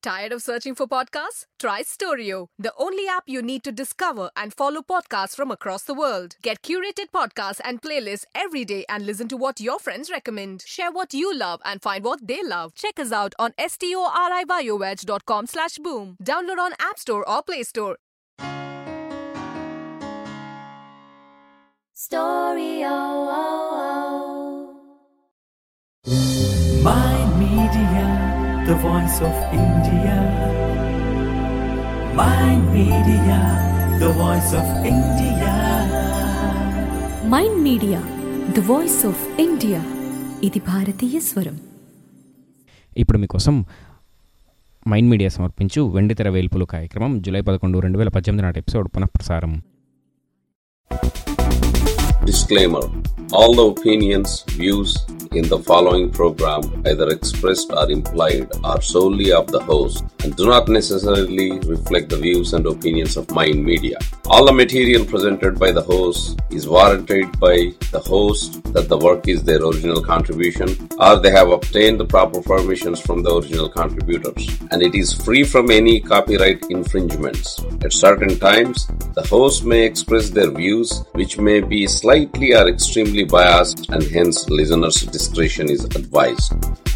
Tired of searching for podcasts? Try Storio, the only app you need to discover and follow podcasts from across the world. Get curated podcasts and playlists every day and listen to what your friends recommend. Share what you love and find what they love. Check us out on storibiowedge.com slash boom. Download on App Store or Play Store. Mind Media, the voice of India. Mind Media, the voice of India. Mind media the voice of India ఇది భారతీయ స్వరం ఇప్పుడు మీకోసం mind media సమర్పించు వెండితెర వేల్పులు కార్యక్రమం July పదకొండు రెండు వేల పద్దెనిమిది నాటి ఎపిసోడ్ పునఃప్రసారం Disclaimer All the opinions, views in the following program, either expressed or implied, are solely of the host and do not necessarily reflect the views and opinions of Mind Media. All the material presented by the host is warranted by the host that the work is their original contribution or they have obtained the proper permissions from the original contributors and it is free from any copyright infringements. At certain times, the host may express their views which may be slightly or extremely biased and hence listeners' discretion is advised.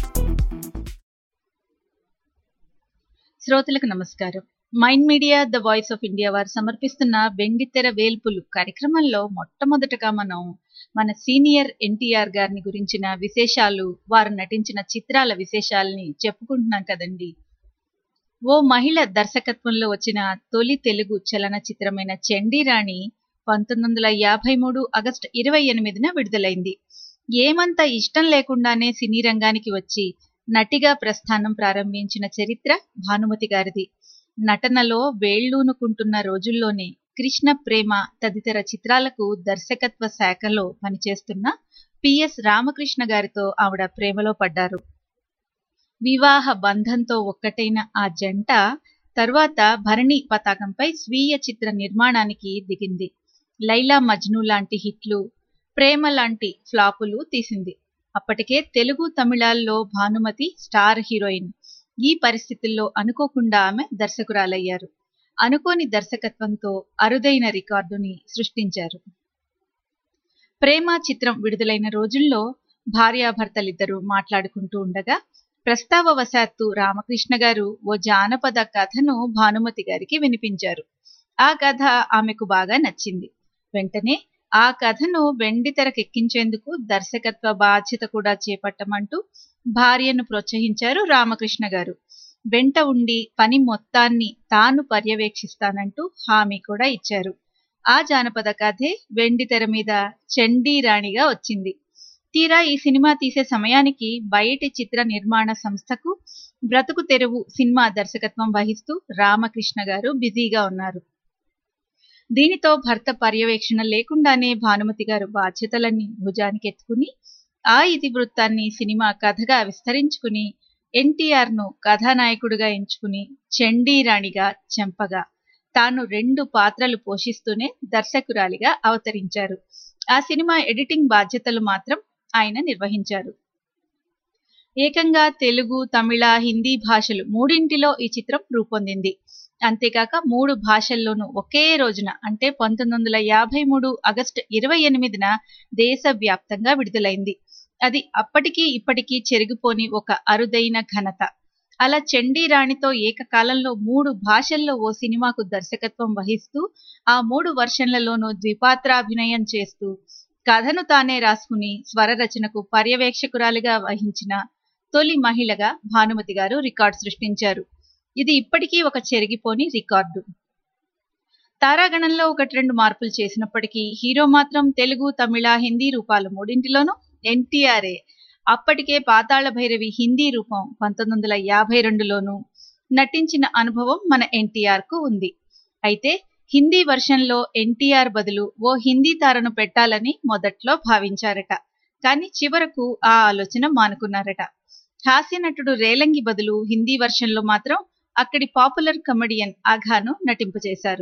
శ్రోతలకు నమస్కారం mind media the voice of India వారు సమర్పిస్తున్న వెండితెర వేల్పులు కార్యక్రమంలో మొట్టమొదటగా మనం మన senior NTR గారిని గురించిన విశేషాలు వారు నటించిన చిత్రాల విశేషాలని చెప్పుకుంటున్నాం కదండి ఓ మహిళ దర్శకత్వంలో వచ్చిన తొలి తెలుగు చలనచిత్రమైన చండీరాణి పంతొమ్మిది వందల యాభై మూడు ఆగస్టు ఇరవై ఎనిమిదిన విడుదలైంది ఏమంత ఇష్టం లేకుండానే సినీ రంగానికి వచ్చి నటిగా ప్రస్థానం ప్రారంభించిన చరిత్ర భానుమతి గారిది నటనలో వేళ్లూనుకుంటున్న రోజుల్లోనే కృష్ణ ప్రేమ తదితర చిత్రాలకు దర్శకత్వ శాఖలో పనిచేస్తున్న పిఎస్ రామకృష్ణ గారితో ఆవిడ ప్రేమలో పడ్డారు వివాహ బంధంతో ఒక్కటైన ఆ జంట తర్వాత భరణి పతాకంపై స్వీయ చిత్ర నిర్మాణానికి దిగింది లైలా మజ్ను లాంటి హిట్లు ప్రేమ లాంటి ఫ్లాపులు తీసింది అప్పటికే తెలుగు తమిళాల్లో భానుమతి స్టార్ హీరోయిన్ ఈ పరిస్థితుల్లో అనుకోకుండా ఆమె దర్శకురాలయ్యారు అనుకోని దర్శకత్వంతో అరుదైన రికార్డుని సృష్టించారు ప్రేమ చిత్రం విడుదలైన రోజుల్లో భార్యాభర్తలిద్దరూ మాట్లాడుకుంటూ ఉండగా ప్రస్తావవశాత్తు రామకృష్ణ గారు ఓ జానపద కథను భానుమతి గారికి వినిపించారు ఆ కథ ఆమెకు బాగా నచ్చింది వెంటనే ఆ కథను వెండి తెరకెక్కించేందుకు దర్శకత్వ బాధ్యత కూడా చేపట్టమంటూ భార్యను ప్రోత్సహించారు రామకృష్ణ గారు వెంట ఉండి పని మొత్తాన్ని తాను పర్యవేక్షిస్తానంటూ హామీ కూడా ఇచ్చారు ఆ జానపద కథే వెండి తెర మీద చండీ రాణిగా వచ్చింది తీరా ఈ సినిమా తీసే సమయానికి బయటి చిత్ర నిర్మాణ సంస్థకు బ్రతుకు తెరువు సినిమా దర్శకత్వం వహిస్తూ రామకృష్ణ గారు బిజీగా ఉన్నారు దీనితో భర్త పర్యవేక్షణ లేకుండానే భానుమతి గారు బాధ్యతలన్నీ భుజానికి ఎత్తుకుని ఆ ఇతివృత్తాన్ని సినిమా కథగా విస్తరించుకుని ఎన్టీఆర్ ను కథానాయకుడిగా ఎంచుకుని చండీరాణిగా చెంపగా తాను రెండు పాత్రలు పోషిస్తూనే దర్శకురాలిగా అవతరించారు ఆ సినిమా ఎడిటింగ్ బాధ్యతలు మాత్రం ఆయన నిర్వహించారు ఏకంగా తెలుగు తమిళ హిందీ భాషలు మూడింటిలో ఈ చిత్రం రూపొందింది అంతేకాక మూడు భాషల్లోనూ ఒకే రోజున అంటే పంతొమ్మిది వందల యాభై మూడు ఆగస్టు ఇరవై ఎనిమిదిన దేశవ్యాప్తంగా విడుదలైంది అది అప్పటికీ ఇప్పటికీ చెరిగిపోని ఒక అరుదైన ఘనత అలా చండీ రాణితో ఏకకాలంలో మూడు భాషల్లో ఓ సినిమాకు దర్శకత్వం వహిస్తూ ఆ మూడు వర్షన్లలోనూ ద్విపాత్రాభినయం చేస్తూ కథను తానే రాసుకుని స్వర రచనకు పర్యవేక్షకురాలిగా వహించిన తొలి మహిళగా భానుమతి గారు రికార్డు సృష్టించారు ఇది ఇప్పటికీ ఒక చెరిగిపోని రికార్డు తారాగణంలో ఒకటి రెండు మార్పులు చేసినప్పటికీ హీరో మాత్రం తెలుగు తమిళ హిందీ రూపాలు మూడింటిలోనూ ఎన్టీఆర్ఏ అప్పటికే పాతాళ భైరవి హిందీ రూపం పంతొమ్మిది వందల యాభై రెండులోనూ నటించిన అనుభవం మన ఎన్టీఆర్ కు ఉంది అయితే హిందీ వర్షన్లో ఎన్టీఆర్ బదులు ఓ హిందీ తారను పెట్టాలని మొదట్లో భావించారట కానీ చివరకు ఆ ఆలోచన మానుకున్నారట హాస్య నటుడు రేలంగి బదులు హిందీ వర్షన్లో మాత్రం అక్కడి పాపులర్ కమెడియన్ అఘాను నటింపజేశారు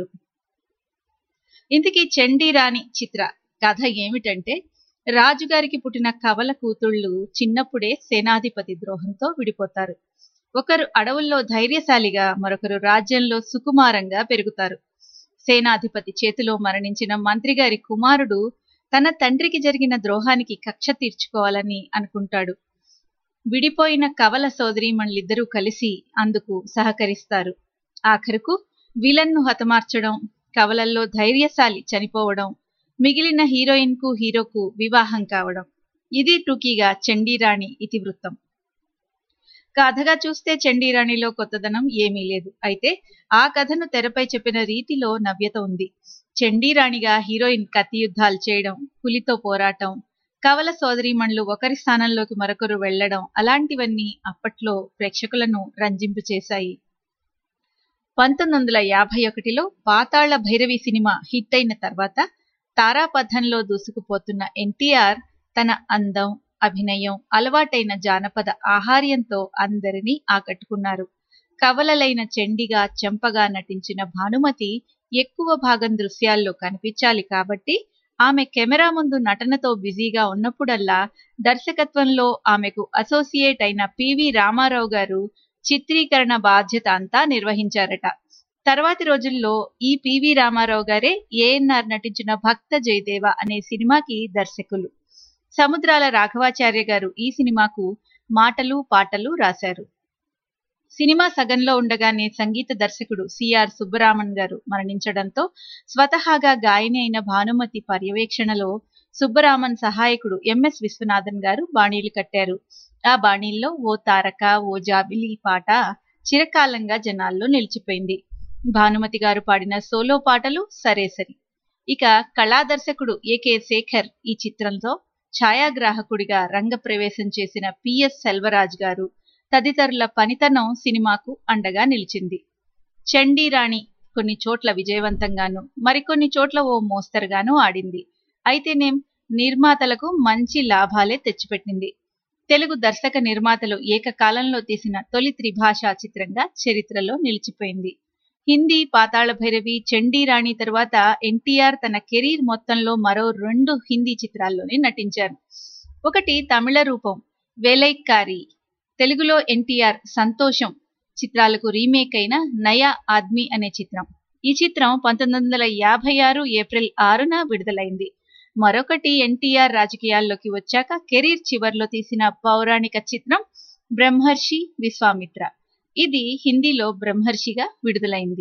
ఇంతకీ చండీ రాణి చిత్ర కథ ఏమిటంటే రాజుగారికి పుట్టిన కవల కూతుళ్ళు చిన్నప్పుడే సేనాధిపతి ద్రోహంతో విడిపోతారు ఒకరు అడవుల్లో ధైర్యశాలిగా మరొకరు రాజ్యంలో సుకుమారంగా పెరుగుతారు సేనాధిపతి చేతిలో మరణించిన మంత్రి గారి కుమారుడు తన తండ్రికి జరిగిన ద్రోహానికి కక్ష తీర్చుకోవాలని అనుకుంటాడు విడిపోయిన కవల సోదరీమణులిద్దరూ కలిసి అందుకు సహకరిస్తారు ఆఖరుకు విలన్ను హతమార్చడం కవలల్లో ధైర్యశాలి చనిపోవడం మిగిలిన హీరోయిన్ కు హీరోకు వివాహం కావడం ఇది టూకీగా చండీరాణి ఇతివృత్తం కథగా చూస్తే చండీరాణిలో కొత్తదనం ఏమీ లేదు అయితే ఆ కథను తెరపై చెప్పిన రీతిలో నవ్యత ఉంది చండీరాణిగా హీరోయిన్ కత్తి యుద్ధాలు చేయడం పులితో పోరాటం కవల సోదరీమణులు ఒకరి స్థానంలోకి మరొకరు వెళ్లడం అలాంటివన్నీ అప్పట్లో ప్రేక్షకులను రంజింపు చేశాయి పంతొమ్మిది వందల యాభై ఒకటిలో పాతాళ భైరవి సినిమా హిట్ అయిన తర్వాత తారాపథంలో దూసుకుపోతున్న ఎన్టీఆర్ తన అందం అభినయం అలవాటైన జానపద ఆహార్యంతో అందరినీ ఆకట్టుకున్నారు కవలలైన చెండిగా చెంపగా నటించిన భానుమతి ఎక్కువ భాగం దృశ్యాల్లో కనిపించాలి కాబట్టి ఆమె కెమెరా ముందు నటనతో బిజీగా ఉన్నప్పుడల్లా దర్శకత్వంలో ఆమెకు అసోసియేట్ అయిన పివి రామారావు గారు చిత్రీకరణ బాధ్యత అంతా నిర్వహించారట తర్వాతి రోజుల్లో ఈ పివి రామారావు గారే ఏఎన్ఆర్ నటించిన భక్త జయదేవ అనే సినిమాకి దర్శకులు సముద్రాల రాఘవాచార్య గారు ఈ సినిమాకు మాటలు పాటలు రాశారు సినిమా సగంలో ఉండగానే సంగీత దర్శకుడు సిఆర్ సుబ్బరామన్ గారు మరణించడంతో స్వతహాగా గాయని అయిన భానుమతి పర్యవేక్షణలో సుబ్బరామన్ సహాయకుడు ఎంఎస్ విశ్వనాథన్ గారు బాణీలు కట్టారు ఆ బాణీల్లో ఓ తారక ఓ జాబిలి పాట చిరకాలంగా జనాల్లో నిలిచిపోయింది భానుమతి గారు పాడిన సోలో పాటలు సరే సరి ఇక కళాదర్శకుడు ఏకే శేఖర్ ఈ చిత్రంతో ఛాయాగ్రాహకుడిగా రంగప్రవేశం చేసిన పిఎస్ సెల్వరాజ్ గారు తదితరుల పనితనం సినిమాకు అండగా నిలిచింది చండీరాణి కొన్ని చోట్ల విజయవంతంగాను మరికొన్ని చోట్ల ఓ మోస్తరుగాను ఆడింది అయితేనేం నిర్మాతలకు మంచి లాభాలే తెచ్చిపెట్టింది తెలుగు దర్శక నిర్మాతలు ఏకకాలంలో తీసిన తొలి త్రిభాషా చిత్రంగా చరిత్రలో నిలిచిపోయింది హిందీ పాతాళ భైరవి చండీరాణి తరువాత ఎన్టీఆర్ తన కెరీర్ మొత్తంలో మరో రెండు హిందీ చిత్రాల్లోనే నటించారు ఒకటి తమిళ రూపం వేలైక్కారి తెలుగులో ఎన్టీఆర్ సంతోషం చిత్రాలకు రీమేక్ అయిన నయా ఆద్మీ అనే చిత్రం ఈ చిత్రం పంతొమ్మిది వందల యాభై ఆరు ఏప్రిల్ ఆరున విడుదలైంది మరొకటి ఎన్టీఆర్ రాజకీయాల్లోకి వచ్చాక కెరీర్ చివర్లో తీసిన పౌరాణిక చిత్రం బ్రహ్మర్షి విశ్వామిత్ర ఇది హిందీలో బ్రహ్మర్షిగా విడుదలైంది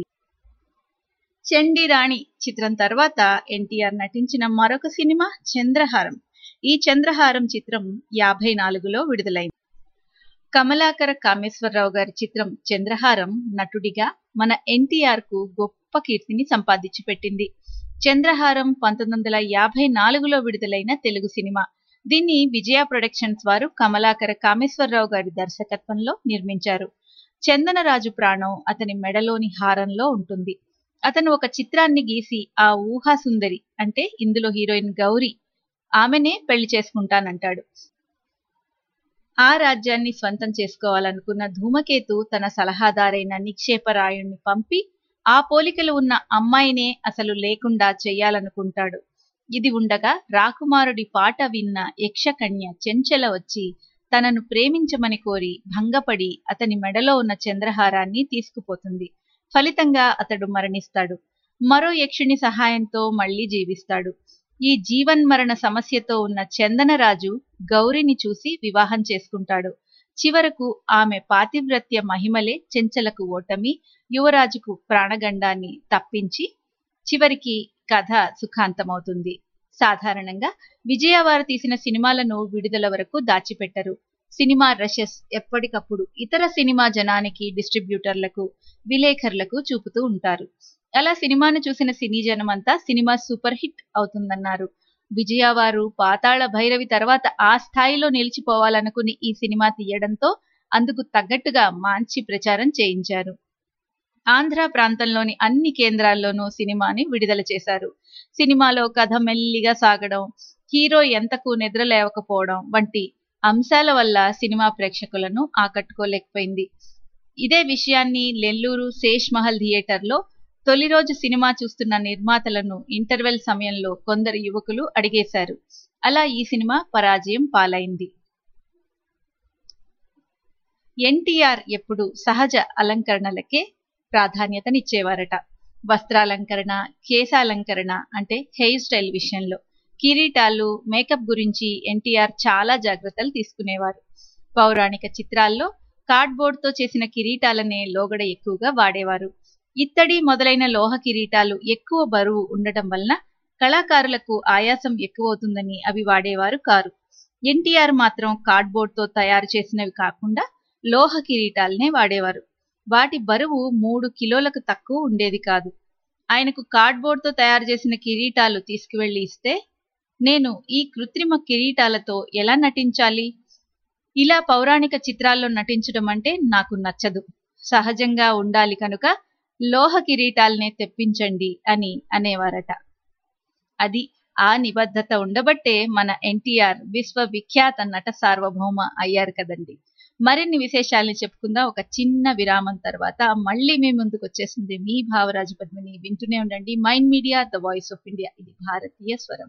చండీరాణి చిత్రం తర్వాత ఎన్టీఆర్ నటించిన మరొక సినిమా చంద్రహారం ఈ చంద్రహారం చిత్రం యాభై నాలుగులో విడుదలైంది కమలాకర కామేశ్వరరావు గారి చిత్రం చంద్రహారం నటుడిగా మన ఎన్టీఆర్ కు గొప్ప కీర్తిని సంపాదించి పెట్టింది చంద్రహారం పంతొమ్మిది వందల యాభై నాలుగులో విడుదలైన తెలుగు సినిమా దీన్ని విజయ ప్రొడక్షన్స్ వారు కమలాకర కామేశ్వరరావు గారి దర్శకత్వంలో నిర్మించారు చందనరాజు ప్రాణం అతని మెడలోని హారంలో ఉంటుంది అతను ఒక చిత్రాన్ని గీసి ఆ ఊహా సుందరి అంటే ఇందులో హీరోయిన్ గౌరీ ఆమెనే పెళ్లి చేసుకుంటానంటాడు ఆ రాజ్యాన్ని స్వంతం చేసుకోవాలనుకున్న ధూమకేతు తన సలహాదారైన నిక్షేపరాయుణ్ణి పంపి ఆ పోలికలు ఉన్న అమ్మాయినే అసలు లేకుండా చెయ్యాలనుకుంటాడు ఇది ఉండగా రాకుమారుడి పాట విన్న యక్షకన్య చెంచల వచ్చి తనను ప్రేమించమని కోరి భంగపడి అతని మెడలో ఉన్న చంద్రహారాన్ని తీసుకుపోతుంది ఫలితంగా అతడు మరణిస్తాడు మరో యక్షుని సహాయంతో మళ్లీ జీవిస్తాడు ఈ జీవన్మరణ సమస్యతో ఉన్న చందనరాజు గౌరిని చూసి వివాహం చేసుకుంటాడు చివరకు ఆమె పాతివ్రత్య మహిమలే చెంచలకు ఓటమి యువరాజుకు ప్రాణగండాన్ని తప్పించి చివరికి కథ సుఖాంతమవుతుంది సాధారణంగా విజయవారు తీసిన సినిమాలను విడుదల వరకు దాచిపెట్టరు సినిమా రషెస్ ఎప్పటికప్పుడు ఇతర సినిమా జనానికి డిస్ట్రిబ్యూటర్లకు విలేకరులకు చూపుతూ ఉంటారు అలా సినిమాను చూసిన సినీ జనమంతా సినిమా సూపర్ హిట్ అవుతుందన్నారు విజయవారు పాతాళ భైరవి తర్వాత ఆ స్థాయిలో నిలిచిపోవాలనుకుని ఈ సినిమా తీయడంతో అందుకు తగ్గట్టుగా మంచి ప్రచారం చేయించారు ఆంధ్ర ప్రాంతంలోని అన్ని కేంద్రాల్లోనూ సినిమాని విడుదల చేశారు సినిమాలో కథ మెల్లిగా సాగడం హీరో ఎంతకు నిద్ర లేవకపోవడం వంటి అంశాల వల్ల సినిమా ప్రేక్షకులను ఆకట్టుకోలేకపోయింది ఇదే విషయాన్ని నెల్లూరు శేష్ మహల్ థియేటర్లో తొలి రోజు సినిమా చూస్తున్న నిర్మాతలను ఇంటర్వెల్ సమయంలో కొందరు యువకులు అడిగేశారు అలా ఈ సినిమా పరాజయం పాలైంది ఎన్టీఆర్ ఎప్పుడు సహజ అలంకరణలకే ప్రాధాన్యతనిచ్చేవారట వస్త్రాలంకరణ కేశాలంకరణ అంటే హెయిర్ స్టైల్ విషయంలో కిరీటాలు మేకప్ గురించి ఎన్టీఆర్ చాలా జాగ్రత్తలు తీసుకునేవారు పౌరాణిక చిత్రాల్లో కార్డ్బోర్డ్తో చేసిన కిరీటాలనే లోగడ ఎక్కువగా వాడేవారు ఇత్తడి మొదలైన లోహ కిరీటాలు ఎక్కువ బరువు ఉండటం వలన కళాకారులకు ఆయాసం ఎక్కువవుతుందని అవి వాడేవారు కారు ఎన్టీఆర్ మాత్రం కార్డ్బోర్డ్తో తయారు చేసినవి కాకుండా లోహ కిరీటాలనే వాడేవారు వాటి బరువు మూడు కిలోలకు తక్కువ ఉండేది కాదు ఆయనకు కార్డ్బోర్డ్తో తయారు చేసిన కిరీటాలు తీసుకువెళ్లి ఇస్తే నేను ఈ కృత్రిమ కిరీటాలతో ఎలా నటించాలి ఇలా పౌరాణిక చిత్రాల్లో నటించడం అంటే నాకు నచ్చదు సహజంగా ఉండాలి కనుక లోహ కిరీటాలనే తెప్పించండి అని అనేవారట అది ఆ నిబద్ధత ఉండబట్టే మన ఎన్టీఆర్ విశ్వవిఖ్యాత నట సార్వభౌమ అయ్యారు కదండి మరిన్ని విశేషాలని చెప్పుకుందాం ఒక చిన్న విరామం తర్వాత మళ్ళీ మీ ముందుకు వచ్చేసింది మీ భావరాజు పద్మిని వింటూనే ఉండండి mind media the voice of India ఇది భారతీయ స్వరం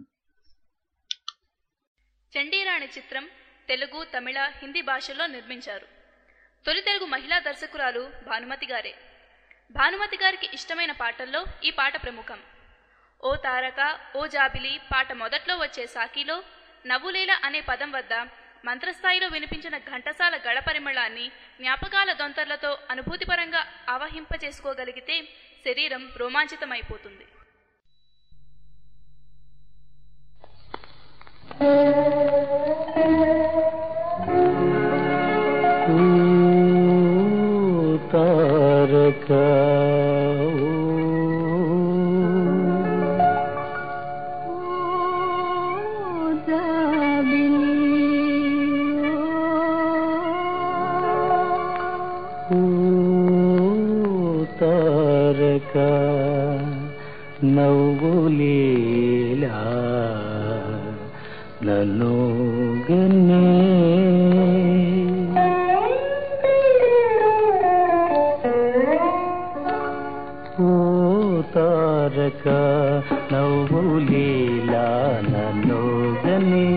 చండీరాణి చిత్రం తెలుగు తమిళ హిందీ భాషల్లో నిర్మించారు తొలి తెలుగు మహిళా దర్శకురాలు భానుమతి గారే భానుమతి గారికి ఇష్టమైన పాటల్లో ఈ పాట ప్రముఖం ఓ తారక ఓ జాబిలి పాట మొదట్లో వచ్చే సాకిలో నవ్వులేల అనే పదం వద్ద మంత్రస్థాయిలో వినిపించిన ఘంటసాల గళపరిమళాన్ని జ్ఞాపకాల దొంతర్లతో అనుభూతిపరంగా ఆవహింపచేసుకోగలిగితే శరీరం రోమాంచితమైపోతుంది తారక తారక నవ్వులీలా నన్ను గనే ఓ తారక నవ్వులీలా నన్ను గనే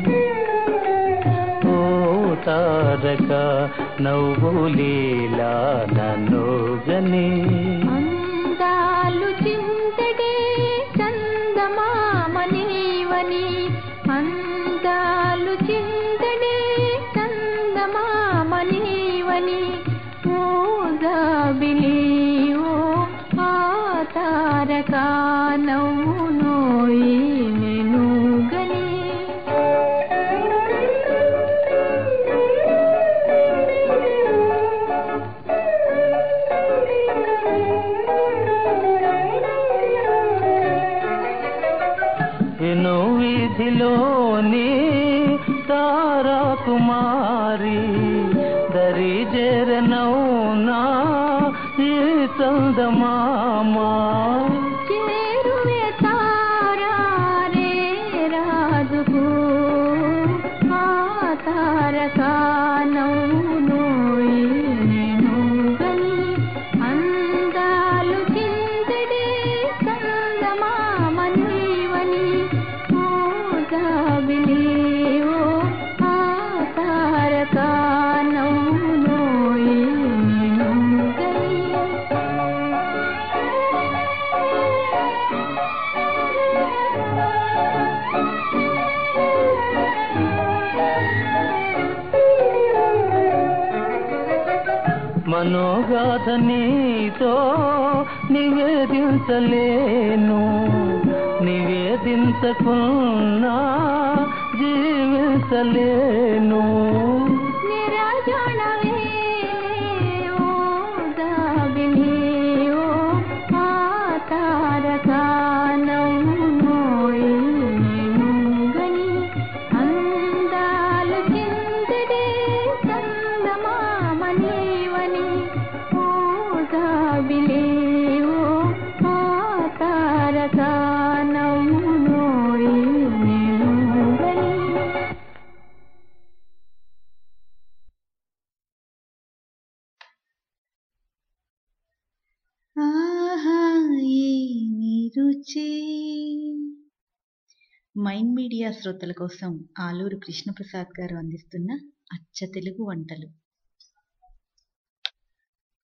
ఓ తారక నవ్వులీలా నన్ను గనే అందాలు చింతడే చందమామ నీవని అందాలు చింతడే చందమామ నీవని ఓ జాబిలి ఓ ఆ తారక నవ్వునోయి నేను గని ఎన్నో వీధిలోని తారా కుమారి దరి జరనౌనా ఈ చందమామా చేరువే తారా రే రాజుకు ఆ తారక నవ్వునోయి నేను గని అందాలు చింతడే చందమామ నీవని ఓ జాబిలి ఓ ఆ తారక నవ్వునోయి నేను గని మనోగాథ నీతో నివేదించలేను నివేదించకున్నా జీవించలేను నిరాజనవే ఓ దాబిని ఓ ఆ తారక నవ్వునోయి నేను గని అందాలు చిందడే చందమామ నీవని ఓ దాబిలి ఓ ఆ తారక నవ్వునోయి నేను గని ఆహా ఏమి రుచి మైండ్ మీడియా శ్రోతల కోసం ఆలూరు కృష్ణప్రసాద్ గారు అందిస్తున్న అచ్చ తెలుగు వంటలు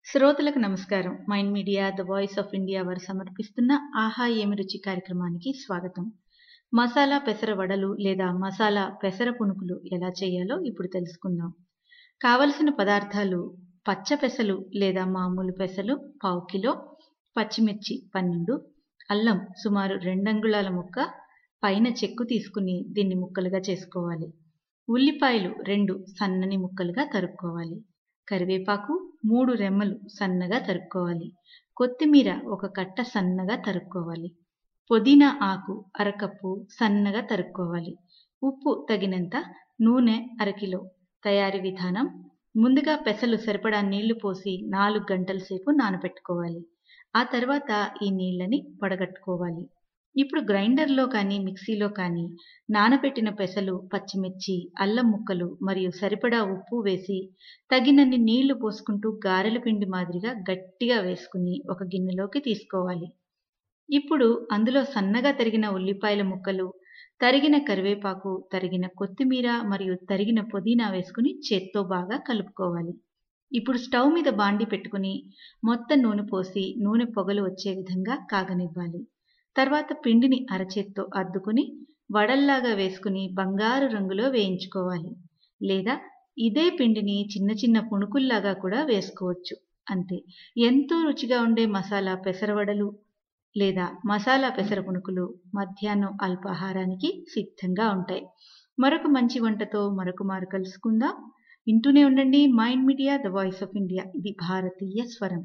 శ్రోతలకు నమస్కారం mind media the voice of India వారు సమర్పిస్తున్న ఆహా ఏమి రుచి కార్యక్రమానికి స్వాగతం మసాలా పెసర వడలు లేదా మసాలా పెసర పునుకులు ఎలా చేయాలో ఇప్పుడు తెలుసుకుందాం కావలసిన పదార్థాలు పచ్చ పెసలు లేదా మామూలు పెసలు పావు కిలో పచ్చిమిర్చి పన్నెండు అల్లం సుమారు రెండంగుళాల ముక్క పైన చెక్కు తీసుకుని దీన్ని ముక్కలుగా చేసుకోవాలి ఉల్లిపాయలు రెండు సన్నని ముక్కలుగా తరుక్కోవాలి కరివేపాకు మూడు రెమ్మలు సన్నగా తరుక్కోవాలి కొత్తిమీర ఒక కట్ట సన్నగా తరుక్కోవాలి పుదీనా ఆకు అరకప్పు సన్నగా తరుక్కోవాలి ఉప్పు తగినంత నూనె అరకిలో తయారీ విధానం ముందుగా పెసలు సరిపడా నీళ్లు పోసి నాలుగు గంటల సేపు నానబెట్టుకోవాలి ఆ తర్వాత ఈ నీళ్ళని వడగట్టుకోవాలి ఇప్పుడు గ్రైండర్లో కానీ మిక్సీలో కానీ నానబెట్టిన పెసలు పచ్చిమిర్చి అల్లం ముక్కలు మరియు సరిపడా ఉప్పు వేసి తగినన్ని నీళ్లు పోసుకుంటూ గారెల పిండి మాదిరిగా గట్టిగా వేసుకుని ఒక గిన్నెలోకి తీసుకోవాలి ఇప్పుడు అందులో సన్నగా తరిగిన ఉల్లిపాయల ముక్కలు తరిగిన కరివేపాకు తరిగిన కొత్తిమీర మరియు తరిగిన పుదీనా వేసుకుని చేత్తో బాగా కలుపుకోవాలి ఇప్పుడు స్టవ్ మీద బాండి పెట్టుకుని మొత్తం నూనె పోసి నూనె పొగలు వచ్చే విధంగా కాగనివ్వాలి తర్వాత పిండిని అరచేత్తో అద్దుకుని వడల్లాగా వేసుకుని బంగారు రంగులో వేయించుకోవాలి లేదా ఇదే పిండిని చిన్న చిన్న పుణుకుల్లాగా కూడా వేసుకోవచ్చు అంతే ఎంతో రుచిగా ఉండే మసాలా పెసరవడలు లేదా మసాలా పెసర పుణుకులు మధ్యాహ్నం అల్పాహారానికి సిద్ధంగా ఉంటాయి మరొక మంచి వంటతో మరొక మారు కలుసుకుందాం వింటూనే ఉండండి mind media the voice of India ఇది భారతీయ స్వరం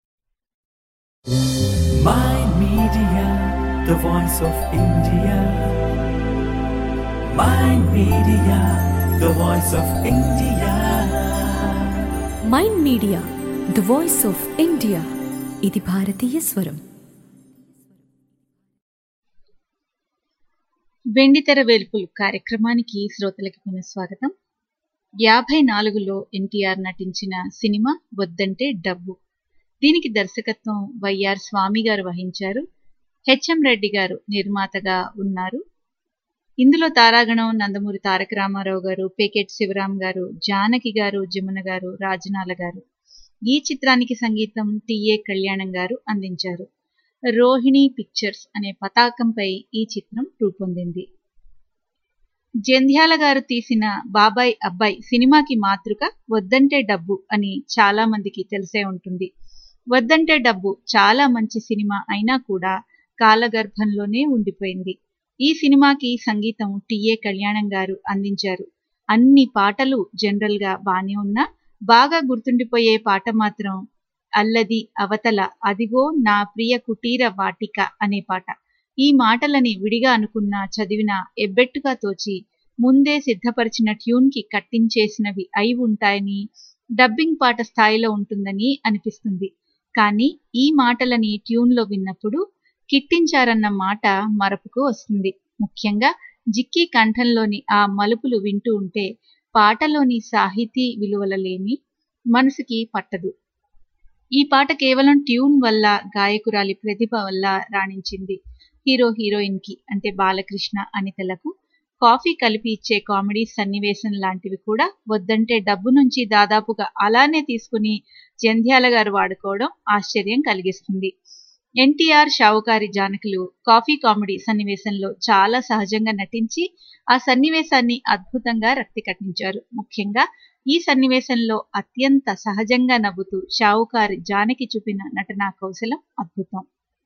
Mind Media, the voice of India. Mind Media, the voice of India. Mind media the voice of India ఇది భారతీయ స్వరం వెండితెర వేల్పులు కార్యక్రమానికి శ్రోతలకి పునః స్వాగతం యాభై నాలుగులో ఎన్టీఆర్ నటించిన సినిమా వద్దంటే డబ్బు దీనికి దర్శకత్వం వైఆర్ స్వామి గారు వహించారు హెచ్ఎం రెడ్డి గారు నిర్మాతగా ఉన్నారు ఇందులో తారాగణం నందమూరి తారక రామారావు గారు పేకెట్ శివరాం గారు జానకి గారు జమున గారు రాజనాల గారు ఈ చిత్రానికి సంగీతం టిఏ కళ్యాణం గారు అందించారు రోహిణి పిక్చర్స్ అనే పతాకంపై ఈ చిత్రం రూపొందింది జంధ్యాల గారు తీసిన బాబాయ్ అబ్బాయి సినిమాకి మాతృక వద్దంటే డబ్బు అని చాలా మందికి తెలిసే ఉంటుంది వద్దంటే డబ్బు చాలా మంచి సినిమా అయినా కూడా కాలగర్భంలోనే ఉండిపోయింది ఈ సినిమాకి సంగీతం టిఏ కళ్యాణం గారు అందించారు అన్ని పాటలు జనరల్ గా బానే ఉన్నా బాగా గుర్తుండిపోయే పాట మాత్రం అల్లది అవతల అదిగో నా ప్రియ కుటీర వాటిక అనే పాట ఈ మాటలని విడిగా అనుకున్న చదివిన ఎబ్బెట్టుగా తోచి ముందే సిద్ధపరిచిన ట్యూన్ కి కట్టించేసినవి అయి ఉంటాయని డబ్బింగ్ పాట స్థాయిలో ఉంటుందని అనిపిస్తుంది కానీ ఈ మాటలని ట్యూన్లో విన్నప్పుడు కిట్టించారన్న మాట మరపుకు వస్తుంది ముఖ్యంగా జిక్కి కంఠంలోని ఆ మలుపులు వింటూ ఉంటే పాటలోని సాహితీ విలువలలేమి మనసుకి పట్టదు ఈ పాట కేవలం ట్యూన్ వల్ల గాయకురాలి ప్రతిభ వల్ల రాణించింది హీరో హీరోయిన్ కి అంటే బాలకృష్ణ అనితలకు కాఫీ కలిపి ఇచ్చే కామెడీ సన్నివేశం లాంటివి కూడా వద్దంటే డబ్బు నుంచి దాదాపుగా అలానే తీసుకుని జంధ్యాల గారు వాడుకోవడం ఆశ్చర్యం కలిగిస్తుంది ఎన్టీఆర్ షావుకారి జానకులు కాఫీ కామెడీ సన్నివేశంలో చాలా సహజంగా నటించి ఆ సన్నివేశాన్ని అద్భుతంగా రక్తి కట్టించారు ముఖ్యంగా ఈ సన్నివేశంలో అత్యంత సహజంగా నవ్వుతూ షావుకారి జానకి చూపిన నటనా కౌశలం అద్భుతం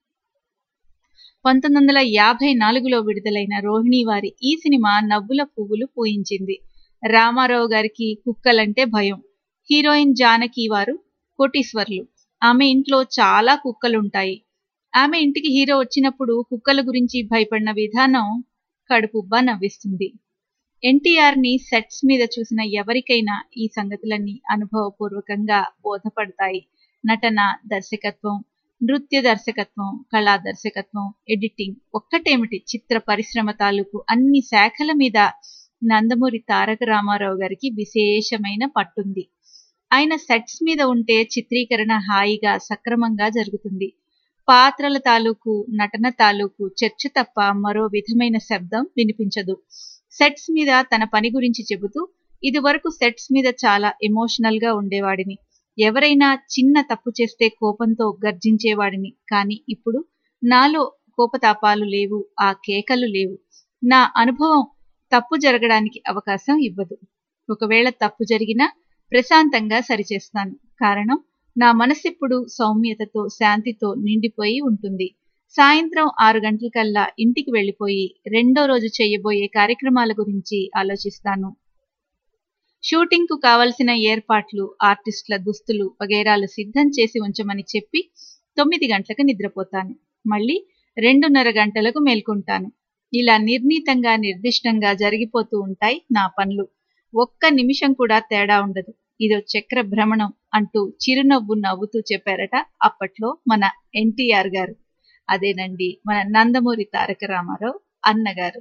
పంతొమ్మిది వందల యాభై నాలుగులో విడుదలైన రోహిణి వారి ఈ సినిమా నవ్వుల పువ్వులు పూయించింది రామారావు గారికి కుక్కలంటే భయం హీరోయిన్ జానకి వారు కోటీశ్వర్లు ఆమె ఇంట్లో చాలా కుక్కలుంటాయి ఆమె ఇంటికి హీరో వచ్చినప్పుడు కుక్కల గురించి భయపడిన విధానం కడుపుబ్బా నవ్విస్తుంది ఎన్టీఆర్ ని సెట్స్ మీద చూసిన ఎవరికైనా ఈ సంగతులన్నీ అనుభవపూర్వకంగా బోధపడతాయి నటన దర్శకత్వం నృత్య దర్శకత్వం కళా దర్శకత్వం ఎడిటింగ్ ఒక్కటేమిటి చిత్ర పరిశ్రమ తాలూకు అన్ని శాఖల మీద నందమూరి తారక రామారావు గారికి విశేషమైన పట్టుంది ఆయన సెట్స్ మీద ఉంటే చిత్రీకరణ హాయిగా సక్రమంగా జరుగుతుంది పాత్రల తాలూకు నటన తాలూకు చర్చ తప్ప మరో విధమైన శబ్దం వినిపించదు సెట్స్ మీద తన పని గురించి చెబుతూ ఇది వరకు సెట్స్ మీద చాలా ఎమోషనల్ గా ఉండేవాడిని ఎవరైనా చిన్న తప్పు చేస్తే కోపంతో గర్జించేవాడిని కానీ ఇప్పుడు నాలో కోపతాపాలు లేవు ఆ కేకలు లేవు నా అనుభవం తప్పు జరగడానికి అవకాశం ఇవ్వదు ఒకవేళ తప్పు జరిగినా ప్రశాంతంగా సరిచేస్తాను కారణం నా మనసెప్పుడు సౌమ్యతతో శాంతితో నిండిపోయి ఉంటుంది సాయంత్రం ఆరు గంటలకల్లా ఇంటికి వెళ్ళిపోయి రెండో రోజు చేయబోయే కార్యక్రమాల గురించి ఆలోచిస్తాను షూటింగ్ కు కావలసిన ఏర్పాట్లు ఆర్టిస్టుల దుస్తులు వగైరాలు సిద్ధం చేసి ఉంచమని చెప్పి తొమ్మిది గంటలకు నిద్రపోతాను మళ్ళీ రెండున్నర గంటలకు మేల్కొంటాను ఇలా నిర్ణీతంగా నిర్దిష్టంగా జరిగిపోతూ ఉంటాయి నా పనులు ఒక్క నిమిషం కూడా తేడా ఉండదు ఇదో చక్ర భ్రమణం అంటూ చిరునవ్వు నవ్వుతూ చెప్పారట అప్పట్లో మన ఎన్టీఆర్ గారు అదేనండి మన నందమూరి తారక రామారావు అన్నగారు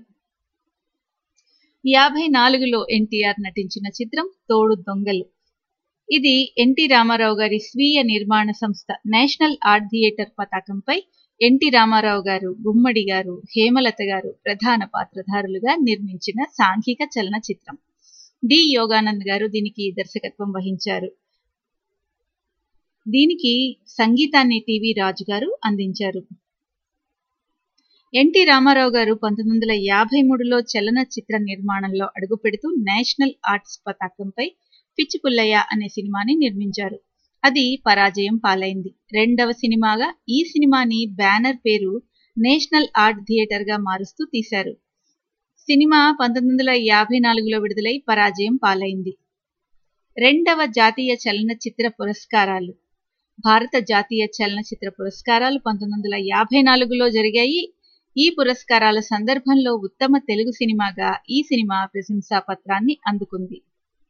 యాభై నాలుగులో ఎన్టీఆర్ నటించిన చిత్రం తోడు దొంగలు ఇది ఎన్టీ రామారావు గారి స్వీయ నిర్మాణ సంస్థ నేషనల్ ఆర్ట్ థియేటర్ పతాకంపై ఎన్టీ రామారావు గారు గుమ్మడి గారు హేమలత గారు ప్రధాన పాత్రధారులుగా నిర్మించిన సాంఘిక చలనచిత్రం డి యోగానంద్ గారు దీనికి దర్శకత్వం వహించారు దీనికి సంగీతాన్ని టీవీ రాజు గారు అందించారు ఎన్టీ రామారావు గారు పంతొమ్మిది వందల యాభై మూడులో చలనచిత్ర నిర్మాణంలో అడుగుపెడుతూ నేషనల్ ఆర్ట్స్ పతాకంపై పిచ్చి పుల్లయ్య అనే సినిమాని నిర్మించారు అది పరాజయం పాలైంది రెండవ సినిమాగా ఈ సినిమాని బ్యానర్ పేరు నేషనల్ ఆర్ట్ థియేటర్ గా మారుస్తూ తీశారు సినిమా పంతొమ్మిది వందల యాభై నాలుగులో విడుదలై పరాజయం పాలైంది రెండవ జాతీయ చలనచిత్ర పురస్కారాలు భారత జాతీయ చలనచిత్ర పురస్కారాలు పంతొమ్మిది వందల యాభై నాలుగులో జరిగాయి ఈ పురస్కారాల సందర్భంలో ఉత్తమ తెలుగు సినిమాగా ఈ సినిమా ప్రశంసా పత్రాన్ని అందుకుంది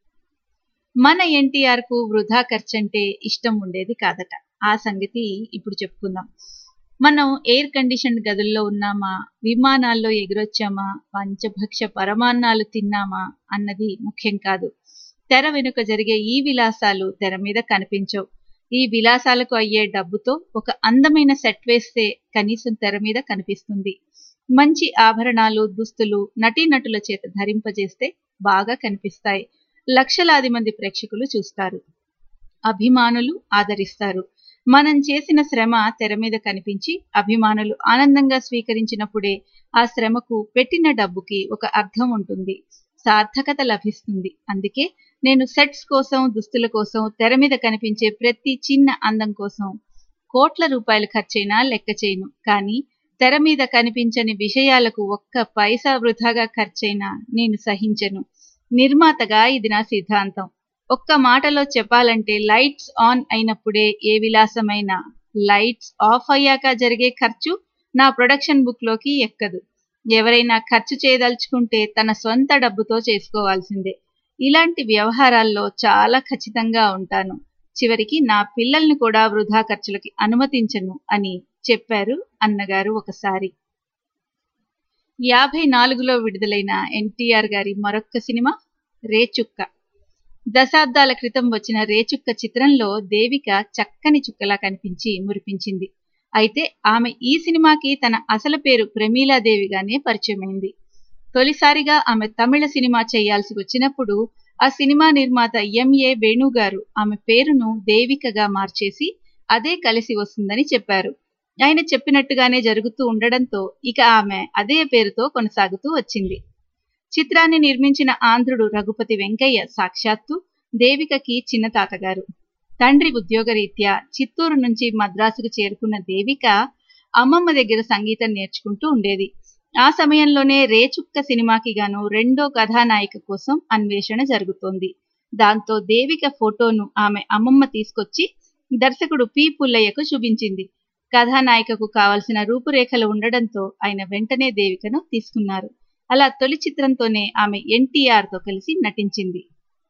మన ఎన్టీఆర్ కు వృధా ఖర్చంటే ఇష్టం ఉండేది కాదట ఆ సంగతి ఇప్పుడు చెప్పుకుందాం మనం ఎయిర్ కండిషన్ గదుల్లో ఉన్నామా విమానాల్లో ఎగురొచ్చామా పంచభక్ష పరమాన్నాలు తిన్నామా అన్నది ముఖ్యం కాదు తెర వెనుక జరిగే ఈ విలాసాలు తెర మీద కనిపించవు ఈ విలాసాలకు అయ్యే డబ్బుతో ఒక అందమైన సెట్ వేస్తే కనీసం తెర మీద కనిపిస్తుంది మంచి ఆభరణాలు దుస్తులు నటీనటుల చేత ధరింపజేస్తే బాగా కనిపిస్తాయి లక్షలాది మంది ప్రేక్షకులు చూస్తారు అభిమానులు ఆదరిస్తారు మనం చేసిన శ్రమ తెర మీద కనిపించి అభిమానులు ఆనందంగా స్వీకరించినప్పుడే ఆ శ్రమకు పెట్టిన డబ్బుకి ఒక అర్థం ఉంటుంది సార్థకత లభిస్తుంది అందుకే నేను సెట్స్ కోసం దుస్తుల కోసం తెర మీద కనిపించే ప్రతి చిన్న అందం కోసం కోట్ల రూపాయలు ఖర్చైనా లెక్క చేయను కానీ తెర మీద కనిపించని విషయాలకు ఒక్క పైసా వృధాగా ఖర్చైనా నేను సహించను నిర్మాతగా ఇది నా సిద్ధాంతం ఒక్క మాటలో చెప్పాలంటే లైట్స్ ఆన్ అయినప్పుడే ఏ విలాసమైన లైట్స్ ఆఫ్ అయ్యాక జరిగే ఖర్చు నా ప్రొడక్షన్ బుక్ లోకి ఎక్కదు ఎవరైనా ఖర్చు చేయదలుచుకుంటే తన సొంత డబ్బుతో చేసుకోవాల్సిందే ఇలాంటి వ్యవహారాల్లో చాలా ఖచ్చితంగా ఉంటాను చివరికి నా పిల్లల్ని కూడా వృధా ఖర్చులకి అనుమతించను అని చెప్పారు అన్నగారు ఒకసారి యాభై నాలుగులో విడుదలైన ఎన్టీఆర్ గారి మరొక్క సినిమా రేచుక్క దశాబ్దాల క్రితం వచ్చిన రేచుక్క చిత్రంలో దేవిక చక్కని చుక్కలా కనిపించి మురిపించింది అయితే ఆమె ఈ సినిమాకి తన అసలు పేరు ప్రమీలాదేవిగానే పరిచయమైంది తొలిసారిగా ఆమె తమిళ సినిమా చేయాల్సి వచ్చినప్పుడు ఆ సినిమా నిర్మాత ఎంఏ వేణు గారు ఆమె పేరును దేవికగా మార్చేసి అదే కలిసి వస్తుందని చెప్పారు ఆయన చెప్పినట్టుగానే జరుగుతూ ఉండడంతో ఇక ఆమె అదే పేరుతో కొనసాగుతూ వచ్చింది చిత్రాన్ని నిర్మించిన ఆంధ్రుడు రఘుపతి వెంకయ్య సాక్షాత్తు దేవికకి చిన్న తాతగారు తండ్రి ఉద్యోగరీత్యా చిత్తూరు నుంచి మద్రాసుకు చేరుకున్న దేవిక అమ్మమ్మ దగ్గర సంగీతం నేర్చుకుంటూ ఉండేది ఆ సమయంలోనే రేచుక్క సినిమాకి గాను రెండో కథానాయిక కోసం అన్వేషణ జరుగుతోంది దాంతో దేవిక ఫోటోను ఆమె అమ్మమ్మ తీసుకొచ్చి దర్శకుడు పి పుల్లయ్యకు చూపించింది కథానాయికకు కావలసిన రూపురేఖలు ఉండడంతో ఆయన వెంటనే దేవికను తీసుకున్నారు అలా తొలి చిత్రంతోనే ఆమె ఎన్టీఆర్ తో కలిసి నటించింది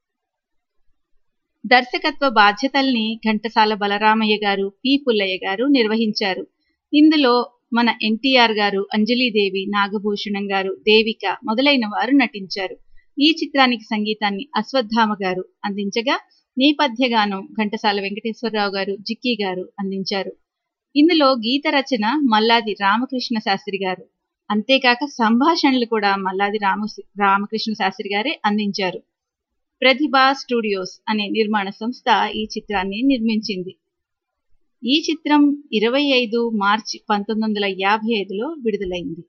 దర్శకత్వ బాధ్యతల్ని ఘంటసాల బలరామయ్య గారు పి పుల్లయ్య గారు నిర్వహించారు ఇందులో మన ఎన్టీఆర్ గారు అంజలీదేవి నాగభూషణం గారు దేవిక మొదలైన వారు నటించారు ఈ చిత్రానికి సంగీతాన్ని అశ్వత్థామ గారు అందించగా నేపథ్య గానం ఘంటసాల వెంకటేశ్వరరావు గారు జిక్కీ గారు అందించారు ఇందులో గీత రచన మల్లాది రామకృష్ణ శాస్త్రి గారు అంతేకాక సంభాషణలు కూడా మల్లాది రామ రామకృష్ణ శాస్త్రి గారే అందించారు ప్రతిభా స్టూడియోస్ అనే నిర్మాణ సంస్థ ఈ చిత్రాన్ని నిర్మించింది ఈ చిత్రం ఇరవై ఐదు మార్చి పంతొమ్మిది వందల యాభై ఐదులో విడుదలైంది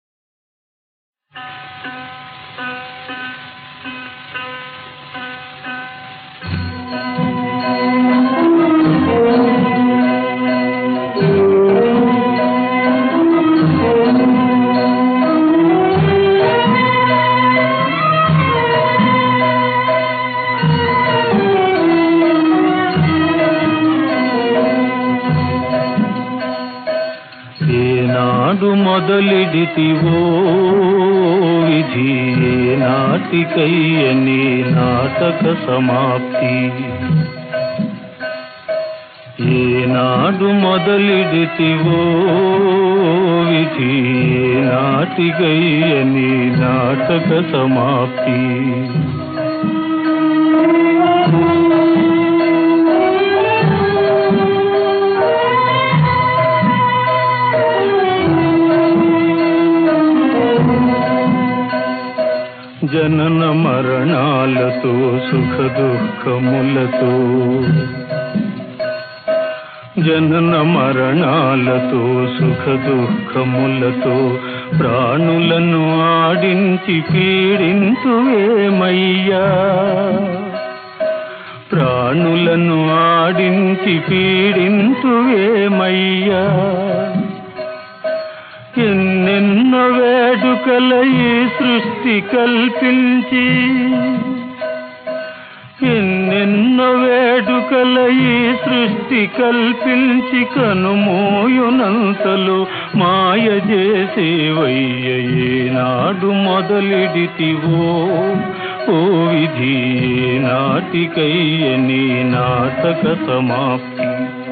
ఏనాడు మొదలెడితివో విధి ఏ నాటికయ్యని నాటక సమాప్తి ఏనాడు మొదలెడితివో విధి ఏ నాటికయ్యని నాటక సమాప్తి జనన మరణాలతో సుఖ దుఃఖములతో జనన మరణాలతో సుఖ దుఃఖములతో ప్రాణులను ఆడించి పీడింతువేమయ్యా ప్రాణులను ఆడించి పీడింతువేమయ్యా ఎన్నెన్నో వేడుకల ఈ సృష్టి కల్పించి ఎన్నెన్నో వేడుకల ఈ సృష్టి కల్పించి కనుమోయునంతలో మాయ చేసేవయ్య ఏనాడు మొదలెడితివో ఓ విధి ఏ నాటికయ్య నీ నాటక సమాప్తి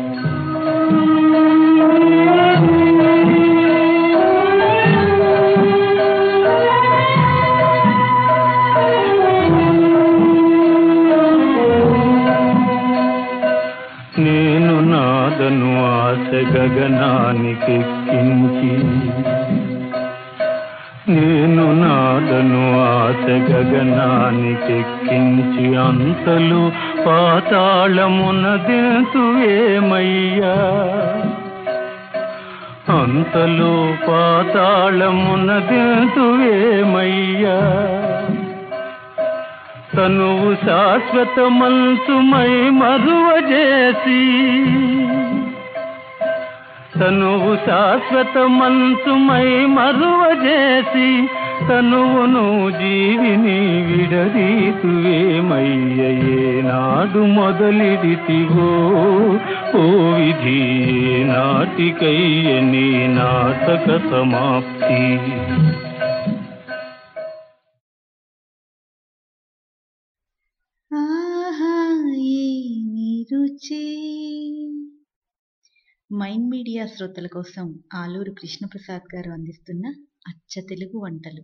నేను నాదను ఆశ గగనానికెక్కించి నేను నాదను ఆశ గగనానికెక్కించి అంతలు పాతాళమున దింతువేమయ్యా అంతలో పాతాళమున దింతువేమయ్యా తనువు శాశ్వత మంచుమై మరువజేసి తనువు శాశ్వత మంచుమై మరువజేసి తనువును జీవిని విడదీతువేమయ్య ఏనాడు మొదలిడితివో ఓ విధి ఏ నాటికయ్య నీ నాటక సమాప్తి ఆహా ఏమి రుచి మైండ్ మీడియా శ్రోతల కోసం ఆలూరు కృష్ణప్రసాద్ గారు అందిస్తున్న అచ్చ తెలుగు వంటలు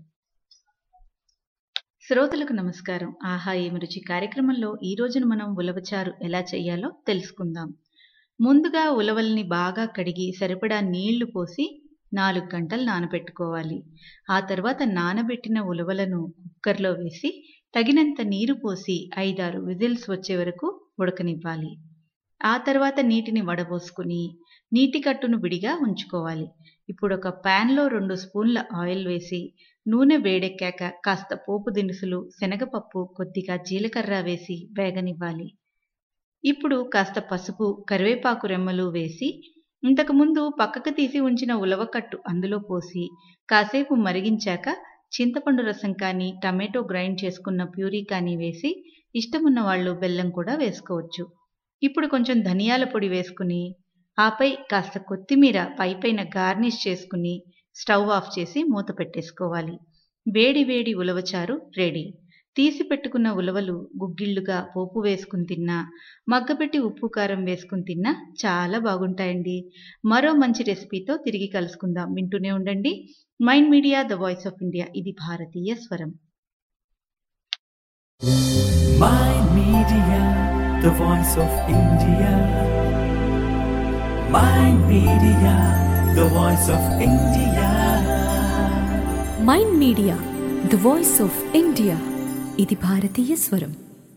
శ్రోతలకు నమస్కారం ఆహా ఏమి రుచి కార్యక్రమంలో ఈ రోజున మనం ఉలవచారు ఎలా చేయాలో తెలుసుకుందాం ముందుగా ఉలవల్ని బాగా కడిగి సరిపడా నీళ్లు పోసి నాలుగు గంటలు నానబెట్టుకోవాలి ఆ తర్వాత నానబెట్టిన ఉలవలను కుక్కర్లో వేసి తగినంత నీరు పోసి ఐదారు విజిల్స్ వచ్చే వరకు ఉడకనివ్వాలి ఆ తర్వాత నీటిని వడబోసుకుని నీటి కట్టును విడిగా ఉంచుకోవాలి ఇప్పుడు ఒక ప్యాన్లో రెండు స్పూన్ల ఆయిల్ వేసి నూనె వేడెక్కాక కాస్త పోపు దినుసులు శనగపప్పు కొద్దిగా జీలకర్ర వేసి వేగనివ్వాలి ఇప్పుడు కాస్త పసుపు కరివేపాకు రెమ్మలు వేసి ఇంతకుముందు పక్కకు తీసి ఉంచిన ఉలవకట్టు అందులో పోసి కాసేపు మరిగించాక చింతపండు రసం కానీ టమాటో గ్రైండ్ చేసుకున్న ప్యూరీ కానీ వేసి ఇష్టమున్న వాళ్ళు బెల్లం కూడా వేసుకోవచ్చు ఇప్పుడు కొంచెం ధనియాల పొడి వేసుకుని ఆపై కాస్త కొత్తిమీర పైపైన గార్నిష్ చేసుకుని స్టవ్ ఆఫ్ చేసి మూత పెట్టేసుకోవాలి వేడి వేడి ఉలవచారు రెడీ తీసి పెట్టుకున్న ఉలవలు గుగ్గిళ్ళుగా పోపు వేసుకుని తిన్నా మగ్గపెట్టి ఉప్పు కారం వేసుకుని తిన్నా చాలా బాగుంటాయండి మరో మంచి రెసిపీతో తిరిగి కలుసుకుందాం వింటూనే ఉండండి mind media the voice of India ఇది భారతీయ స్వరం Mind Media, the voice of India. Mind Media, the voice of India. Mind media the voice of India ఇది భారతీయ స్వరం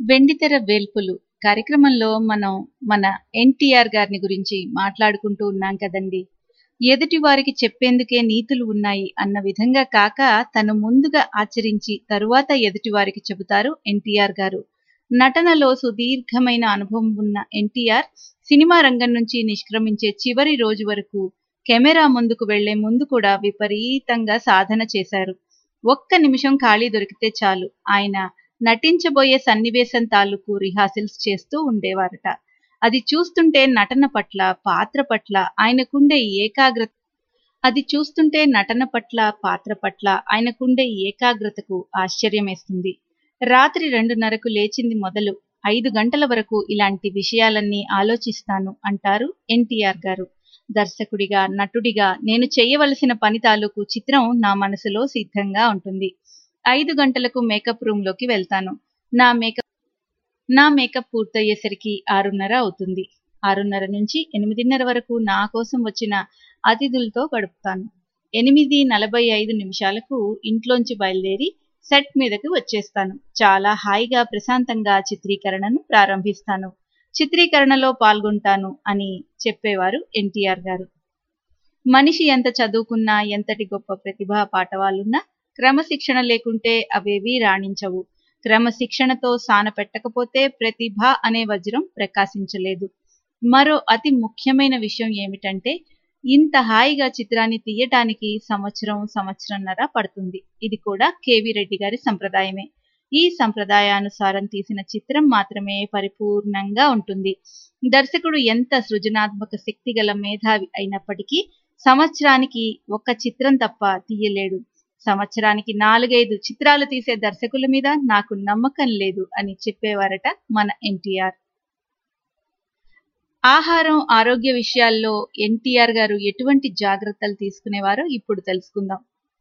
వెండితెర వేల్పులు కార్యక్రమంలో మనం మన ఎన్టీఆర్ గారిని గురించి మాట్లాడుకుంటూ ఉన్నాం కదండి ఎదుటి వారికి చెప్పేందుకే నీతులు ఉన్నాయి అన్న విధంగా కాక తను ముందుగా ఆచరించి తరువాత ఎదుటి వారికి చెబుతారు ఎన్టీఆర్ గారు నటనలో సుదీర్ఘమైన అనుభవం ఉన్న ఎన్టీఆర్ సినిమా రంగం నుంచి నిష్క్రమించే చివరి రోజు వరకు కెమెరా ముందుకు వెళ్లే ముందు కూడా విపరీతంగా సాధన చేశారు ఒక్క నిమిషం ఖాళీ దొరికితే చాలు ఆయన నటించబోయే సన్నివేశం తాలూకు రిహార్సల్స్ చేస్తూ ఉండేవారట అది చూస్తుంటే నటన పట్ల పాత్ర పట్ల ఆయనకుండే ఏకాగ్రత అది చూస్తుంటే నటన పట్ల పాత్ర పట్ల ఆయనకుండే ఏకాగ్రతకు ఆశ్చర్యమేస్తుంది రాత్రి రెండున్నరకు లేచింది మొదలు ఐదు గంటల వరకు ఇలాంటి విషయాలన్నీ ఆలోచిస్తాను అంటారు ఎన్టీఆర్ గారు దర్శకుడిగా నటుడిగా నేను చేయవలసిన పని తాలూకు చిత్రం నా మనసులో సిద్ధంగా ఉంటుంది ఐదు గంటలకు మేకప్ రూమ్ లోకి వెళ్తాను నా మేకప్ నా మేకప్ పూర్తయ్యేసరికి ఆరున్నర అవుతుంది ఆరున్నర నుంచి ఎనిమిదిన్నర వరకు నా కోసం వచ్చిన అతిథులతో గడుపుతాను ఎనిమిది నలభై ఐదు నిమిషాలకు ఇంట్లోంచి బయలుదేరి సెట్ మీదకి వచ్చేస్తాను చాలా హాయిగా ప్రశాంతంగా చిత్రీకరణను ప్రారంభిస్తాను చిత్రీకరణలో పాల్గొంటాను అని చెప్పేవారు ఎన్టీఆర్ గారు మనిషి ఎంత చదువుకున్నా ఎంతటి గొప్ప ప్రతిభా పాఠవాలున్నా క్రమశిక్షణ లేకుంటే అవేవీ రాణించవు క్రమశిక్షణతో సాన పెట్టకపోతే ప్రతిభ అనే వజ్రం ప్రకాశించలేదు మరో అతి ముఖ్యమైన విషయం ఏమిటంటే ఇంత హాయిగా చిత్రాన్ని తీయటానికి సంవత్సరం సంవత్సరంన్నర పడుతుంది ఇది కూడా కేవీ రెడ్డి గారి సంప్రదాయమే ఈ సంప్రదాయానుసారం తీసిన చిత్రం మాత్రమే పరిపూర్ణంగా ఉంటుంది దర్శకుడు ఎంత సృజనాత్మక శక్తి గల మేధావి అయినప్పటికీ సంవత్సరానికి ఒక్క చిత్రం తప్ప తీయలేడు సంవత్సరానికి నాలుగైదు చిత్రాలు తీసే దర్శకుల మీద నాకు నమ్మకం లేదు అని చెప్పేవారట మన ఎన్టీఆర్ ఆహారం ఆరోగ్య విషయాల్లో ఎన్టీఆర్ గారు ఎటువంటి జాగ్రత్తలు తీసుకునేవారో ఇప్పుడు తెలుసుకుందాం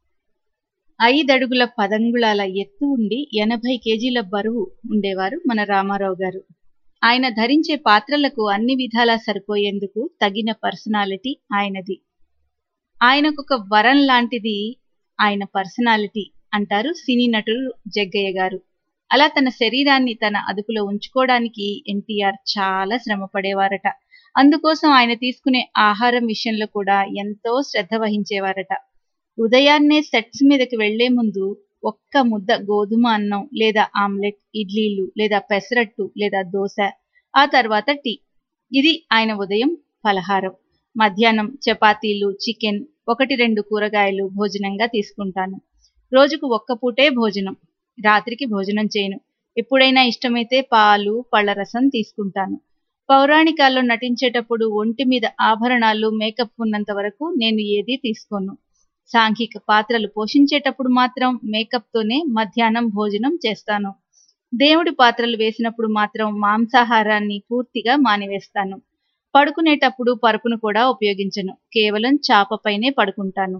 ఐదడుగుల పదంగుళాల ఎత్తు ఉండి ఎనభై కేజీల బరువు ఉండేవారు మన రామారావు గారు ఆయన ధరించే పాత్రలకు అన్ని విధాలా సరిపోయేందుకు తగిన పర్సనాలిటీ ఆయనది ఆయనకొక వరం లాంటిది ఆయన పర్సనాలిటీ అంటారు సినీ నటుడు జగ్గయ్య గారు అలా తన శరీరాన్ని తన అదుపులో ఉంచుకోవడానికి ఎన్టీఆర్ చాలా శ్రమ పడేవారట అందుకోసం ఆయన తీసుకునే ఆహారం విషయంలో కూడా ఎంతో శ్రద్ధ వహించేవారట ఉదయాన్నే సెట్స్ మీదకి వెళ్లే ముందు ఒక్క ముద్ద గోధుమ అన్నం లేదా ఆమ్లెట్ ఇడ్లీలు లేదా పెసరట్టు లేదా దోశ ఆ తర్వాత టీ ఇది ఆయన ఉదయం పలహారం మధ్యాహ్నం చపాతీలు చికెన్ ఒకటి రెండు కూరగాయలు భోజనంగా తీసుకుంటాను రోజుకు ఒక్క పూటే భోజనం రాత్రికి భోజనం చేయను ఎప్పుడైనా ఇష్టమైతే పాలు పళ్ళరసం తీసుకుంటాను పౌరాణికాల్లో నటించేటప్పుడు ఒంటి మీద ఆభరణాలు మేకప్ ఉన్నంత వరకు నేను ఏదీ తీసుకోను సాంఘిక పాత్రలు పోషించేటప్పుడు మాత్రం మేకప్తోనే మధ్యాహ్నం భోజనం చేస్తాను దేవుడి పాత్రలు వేసినప్పుడు మాత్రం మాంసాహారాన్ని పూర్తిగా మానివేస్తాను పడుకునేటప్పుడు పరుపును కూడా ఉపయోగించను కేవలం చాపపైనే పడుకుంటాను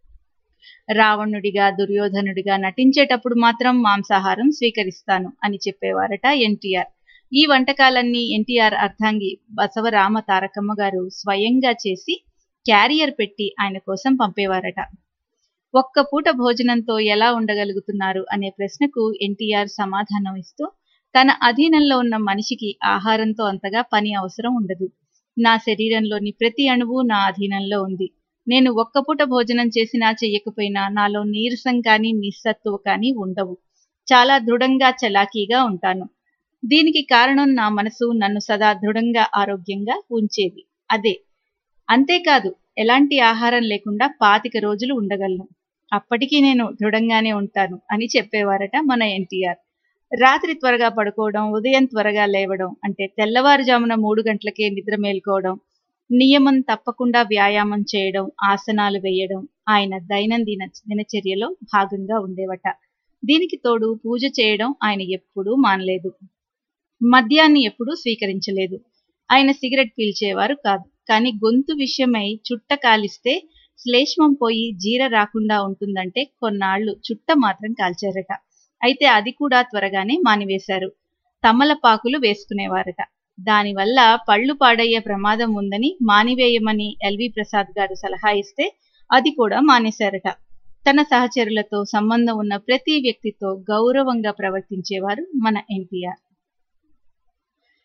రావణుడిగా దుర్యోధనుడిగా నటించేటప్పుడు మాత్రం మాంసాహారం స్వీకరిస్తాను అని చెప్పేవారట ఎన్టీఆర్ ఈ వంటకాలన్నీ ఎన్టీఆర్ అర్ధాంగి బసవరామ తారకమ్మ గారు స్వయంగా చేసి క్యారియర్ పెట్టి ఆయన కోసం పంపేవారట ఒక్క పూట భోజనంతో ఎలా ఉండగలుగుతున్నారు అనే ప్రశ్నకు ఎన్టీఆర్ సమాధానం ఇస్తూ తన అధీనంలో ఉన్న మనిషికి ఆహారంతో అంతగా పని అవసరం ఉండదు నా శరీరంలోని ప్రతి అణువు నా అధీనంలో ఉంది నేను ఒక్క పూట భోజనం చేసినా చెయ్యకపోయినా నాలో నీరసం కానీ నిస్సత్తువ కానీ ఉండవు చాలా దృఢంగా చలాకీగా ఉంటాను దీనికి కారణం నా మనసు నన్ను సదా దృఢంగా ఆరోగ్యంగా ఉంచేది అదే అంతేకాదు ఎలాంటి ఆహారం లేకుండా పాతిక రోజులు ఉండగలను అప్పటికీ నేను దృఢంగానే ఉంటాను అని చెప్పేవారట మన ఎన్టీఆర్ రాత్రి త్వరగా పడుకోవడం ఉదయం త్వరగా లేవడం అంటే తెల్లవారుజామున మూడు గంటలకే నిద్ర మేల్కోవడం నియమం తప్పకుండా వ్యాయామం చేయడం ఆసనాలు వేయడం ఆయన దైనందిన దినచర్యలో భాగంగా ఉండేవట దీనికి తోడు పూజ చేయడం ఆయన ఎప్పుడూ మానలేదు మద్యాన్ని ఎప్పుడూ స్వీకరించలేదు ఆయన సిగరెట్ పీల్చేవారు కాదు కానీ గొంతు విషయమై చుట్ట కాలిస్తే శ్లేష్మం పోయి జీర రాకుండా ఉంటుందంటే కొన్నాళ్లు చుట్ట మాత్రం కాల్చారట అయితే అది కూడా త్వరగానే మానివేశారు తమలపాకులు వేసుకునేవారట దానివల్ల పళ్ళు పాడయ్యే ప్రమాదం ఉందని మానివేయమని ఎల్వి ప్రసాద్ గారు సలహా ఇస్తే అది కూడా మానేశారట తన సహచరులతో సంబంధం ఉన్న ప్రతి వ్యక్తితో గౌరవంగా ప్రవర్తించేవారు మన ఎన్టీఆర్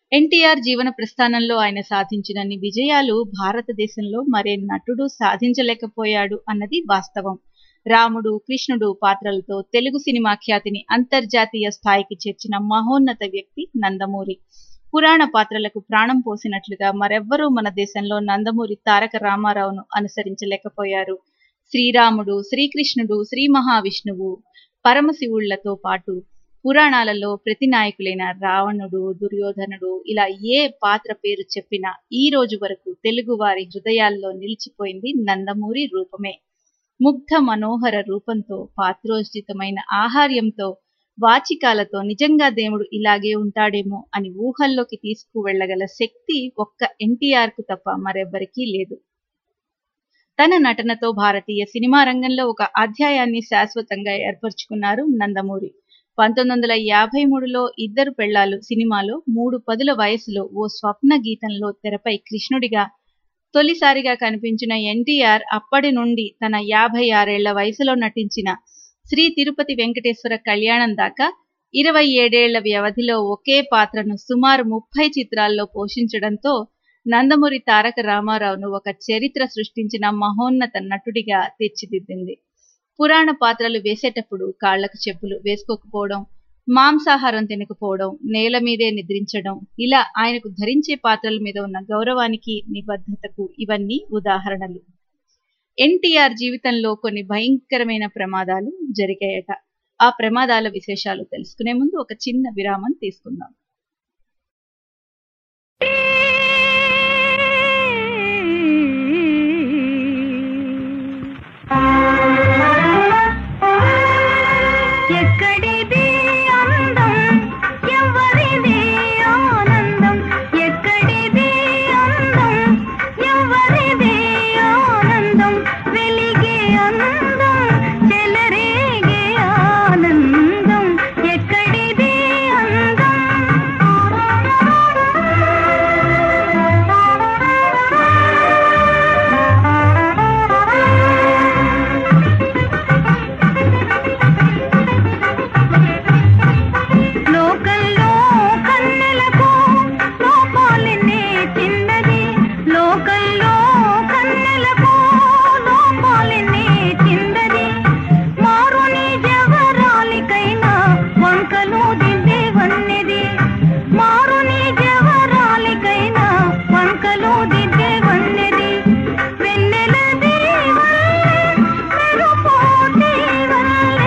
ఎన్టీఆర్ జీవన ప్రస్థానంలో ఆయన సాధించినన్ని విజయాలు భారతదేశంలో మరే నటుడు సాధించలేకపోయాడు అన్నది వాస్తవం రాముడు కృష్ణుడు పాత్రలతో తెలుగు సినిమా ఖ్యాతిని అంతర్జాతీయ స్థాయికి చేర్చిన మహోన్నత వ్యక్తి నందమూరి పురాణ పాత్రలకు ప్రాణం పోసినట్లుగా మరెవ్వరూ మన దేశంలో నందమూరి తారక రామారావును అనుసరించలేకపోయారు శ్రీరాముడు శ్రీకృష్ణుడు శ్రీ మహావిష్ణువు పరమశివుళ్లతో పాటు పురాణాలలో ప్రతి నాయకులైన రావణుడు దుర్యోధనుడు ఇలా ఏ పాత్ర పేరు చెప్పినా ఈ రోజు వరకు తెలుగు వారి హృదయాల్లో నిలిచిపోయింది నందమూరి రూపమే ముగ్ధ మనోహర రూపంతో పాత్రోజితమైన ఆహార్యంతో వాచికాలతో నిజంగా దేవుడు ఇలాగే ఉంటాడేమో అని ఊహల్లోకి తీసుకువెళ్లగల శక్తి ఒక్క ఎన్టీఆర్ కు తప్ప మరెవ్వరికీ లేదు తన నటనతో భారతీయ సినిమా రంగంలో ఒక అధ్యాయాన్ని శాశ్వతంగా ఏర్పరచుకున్నారు నందమూరి పంతొమ్మిది వందల యాభై మూడులో ఇద్దరు పెళ్లాలు సినిమాలో మూడు పదుల వయసులో ఓ స్వప్న గీతంలో తెరపై కృష్ణుడిగా తొలిసారిగా కనిపించిన ఎన్టీఆర్ అప్పటి నుండి తన యాభై ఆరేళ్ల వయసులో నటించిన శ్రీ తిరుపతి వెంకటేశ్వర కళ్యాణం దాకా ఇరవై ఏడేళ్ల వ్యవధిలో ఒకే పాత్రను సుమారు ముప్పై చిత్రాల్లో పోషించడంతో నందమూరి తారక రామారావును ఒక చరిత్ర సృష్టించిన మహోన్నత నటుడిగా తీర్చిదిద్దింది పురాణ పాత్రలు వేసేటప్పుడు కాళ్లకు చెప్పులు వేసుకోకపోవడం మాంసాహారం తినకపోవడం నేల మీదే నిద్రించడం ఇలా ఆయనకు ధరించే పాత్రల మీద ఉన్న గౌరవానికి నిబద్ధతకు ఇవన్నీ ఉదాహరణలు ఎన్టీఆర్ జీవితంలో కొన్ని భయంకరమైన ప్రమాదాలు జరిగాయట ఆ ప్రమాదాల విశేషాలు తెలుసుకునే ముందు ఒక చిన్న విరామం తీసుకుందాం ఎక్కడిది అందం ఎవరిది ఆనందం ఎక్కడిది అందం ఎవరిది ఆనందం వెలిగే అందం చెలరేగే ఆనందం ఎక్కడిది లోకల్లో కన్నెలకు లోపాలనే చిన్నది లోకల్లో కన్నెలకు లోపాలనే చిన్నది మారుని జవరాలికైనా వంకలు దిద్దేవన్నది మారుని జవరాలికైనా వంకలు దిద్దేవన్నది వెన్నెల దేవల్లే మెరుపు దేవల్లే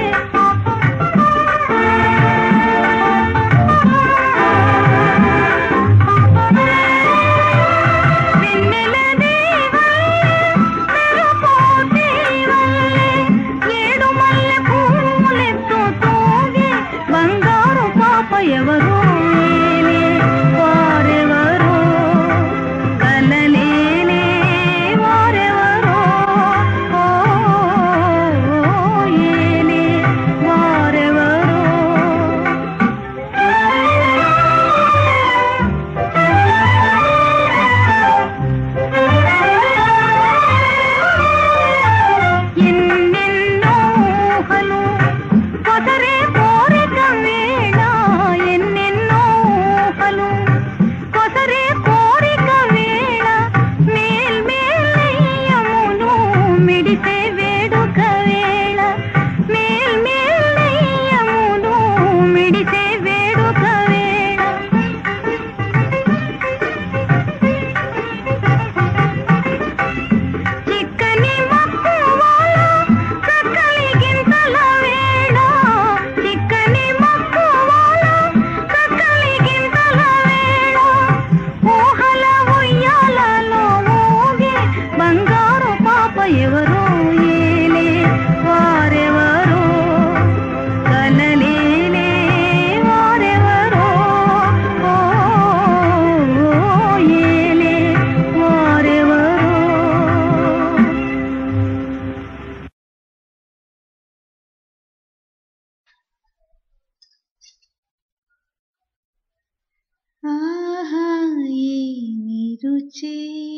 వెన్నెల దేవల్లే మెరుపు దేవల్లే ఏడు మల్లె పూలెత్తు తూగే బంగారు పాప ఎవరో ఏలే వారెవరో కలలేలే వారెవరో ఓ ఏలే వారెవరో ఎన్నెన్నో ఊహలు కొసరే కోరిక వేళ ఎన్నెన్నో ఊహలు కొసరే కోరిక వేళ మేల్మేలయ్యమును మిడిసే వేడుక వేళ మేల్మేలయ్యమును మిడిసే వేడుక వేళ చిక్కని మక్కువల చక్కని గింతల వేళ చిక్కని మక్కువల చక్కని గింతల వేళ ఊహల ఉయ్యాలలో ఊగే బంగారు పాప ఎవరో ఏలే వారెవరో కలలేలే వారెవరో ఓ ఏలే వారెవరో ఆహా ఏమి రుచి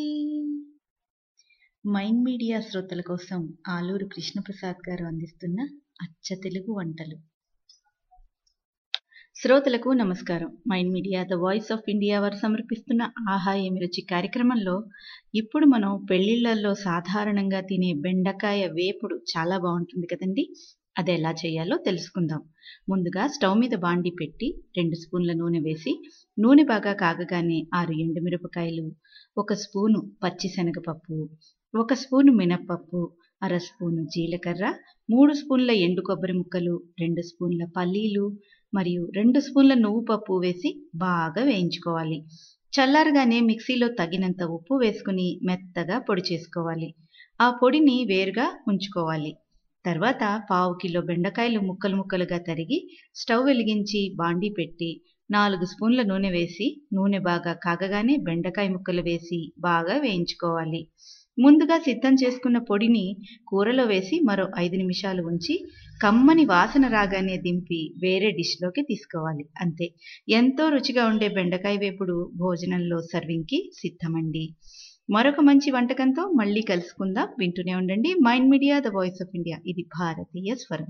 మైండ్ మీడియా శ్రోతల కోసం ఆలూరు కృష్ణప్రసాద్ గారు అందిస్తున్న అచ్చ తెలుగు వంటలు శ్రోతలకు నమస్కారం mind media the voice of India వారు సమర్పిస్తున్న ఆహా ఏమి రుచి కార్యక్రమంలో ఇప్పుడు మనం పెళ్లిళ్లలో సాధారణంగా తినే బెండకాయ వేపుడు చాలా బాగుంటుంది కదండి అది ఎలా చేయాలో తెలుసుకుందాం ముందుగా స్టవ్ మీద బాండి పెట్టి రెండు స్పూన్ల నూనె వేసి నూనె బాగా కాగగానే ఆరు ఎండుమిరపకాయలు ఒక స్పూను పచ్చిశనగపప్పు ఒక స్పూను మినప్పప్పు అర స్పూను జీలకర్ర మూడు స్పూన్ల ఎండు కొబ్బరి ముక్కలు రెండు స్పూన్ల పల్లీలు మరియు రెండు స్పూన్ల నువ్వు పప్పు వేసి బాగా వేయించుకోవాలి చల్లారగానే మిక్సీలో తగినంత ఉప్పు వేసుకుని మెత్తగా పొడి చేసుకోవాలి ఆ పొడిని వేరుగా ఉంచుకోవాలి తర్వాత పావు కిలో బెండకాయలు ముక్కలు ముక్కలుగా తరిగి స్టవ్ వెలిగించి బాండీ పెట్టి నాలుగు స్పూన్ల నూనె వేసి నూనె బాగా కాగగానే బెండకాయ ముక్కలు వేసి బాగా వేయించుకోవాలి ముందుగా సిద్ధం చేసుకున్న పొడిని కూరలో వేసి మరో ఐదు నిమిషాలు ఉంచి కమ్మని వాసన రాగానే దింపి వేరే డిష్లోకి తీసుకోవాలి అంతే ఎంతో రుచిగా ఉండే బెండకాయ వేపుడు భోజనంలో సర్వింగ్కి సిద్ధమండి మరొక మంచి వంటకంతో మళ్ళీ కలుసుకుందాం వింటూనే ఉండండి mind media the voice of India ఇది భారతీయ స్వరం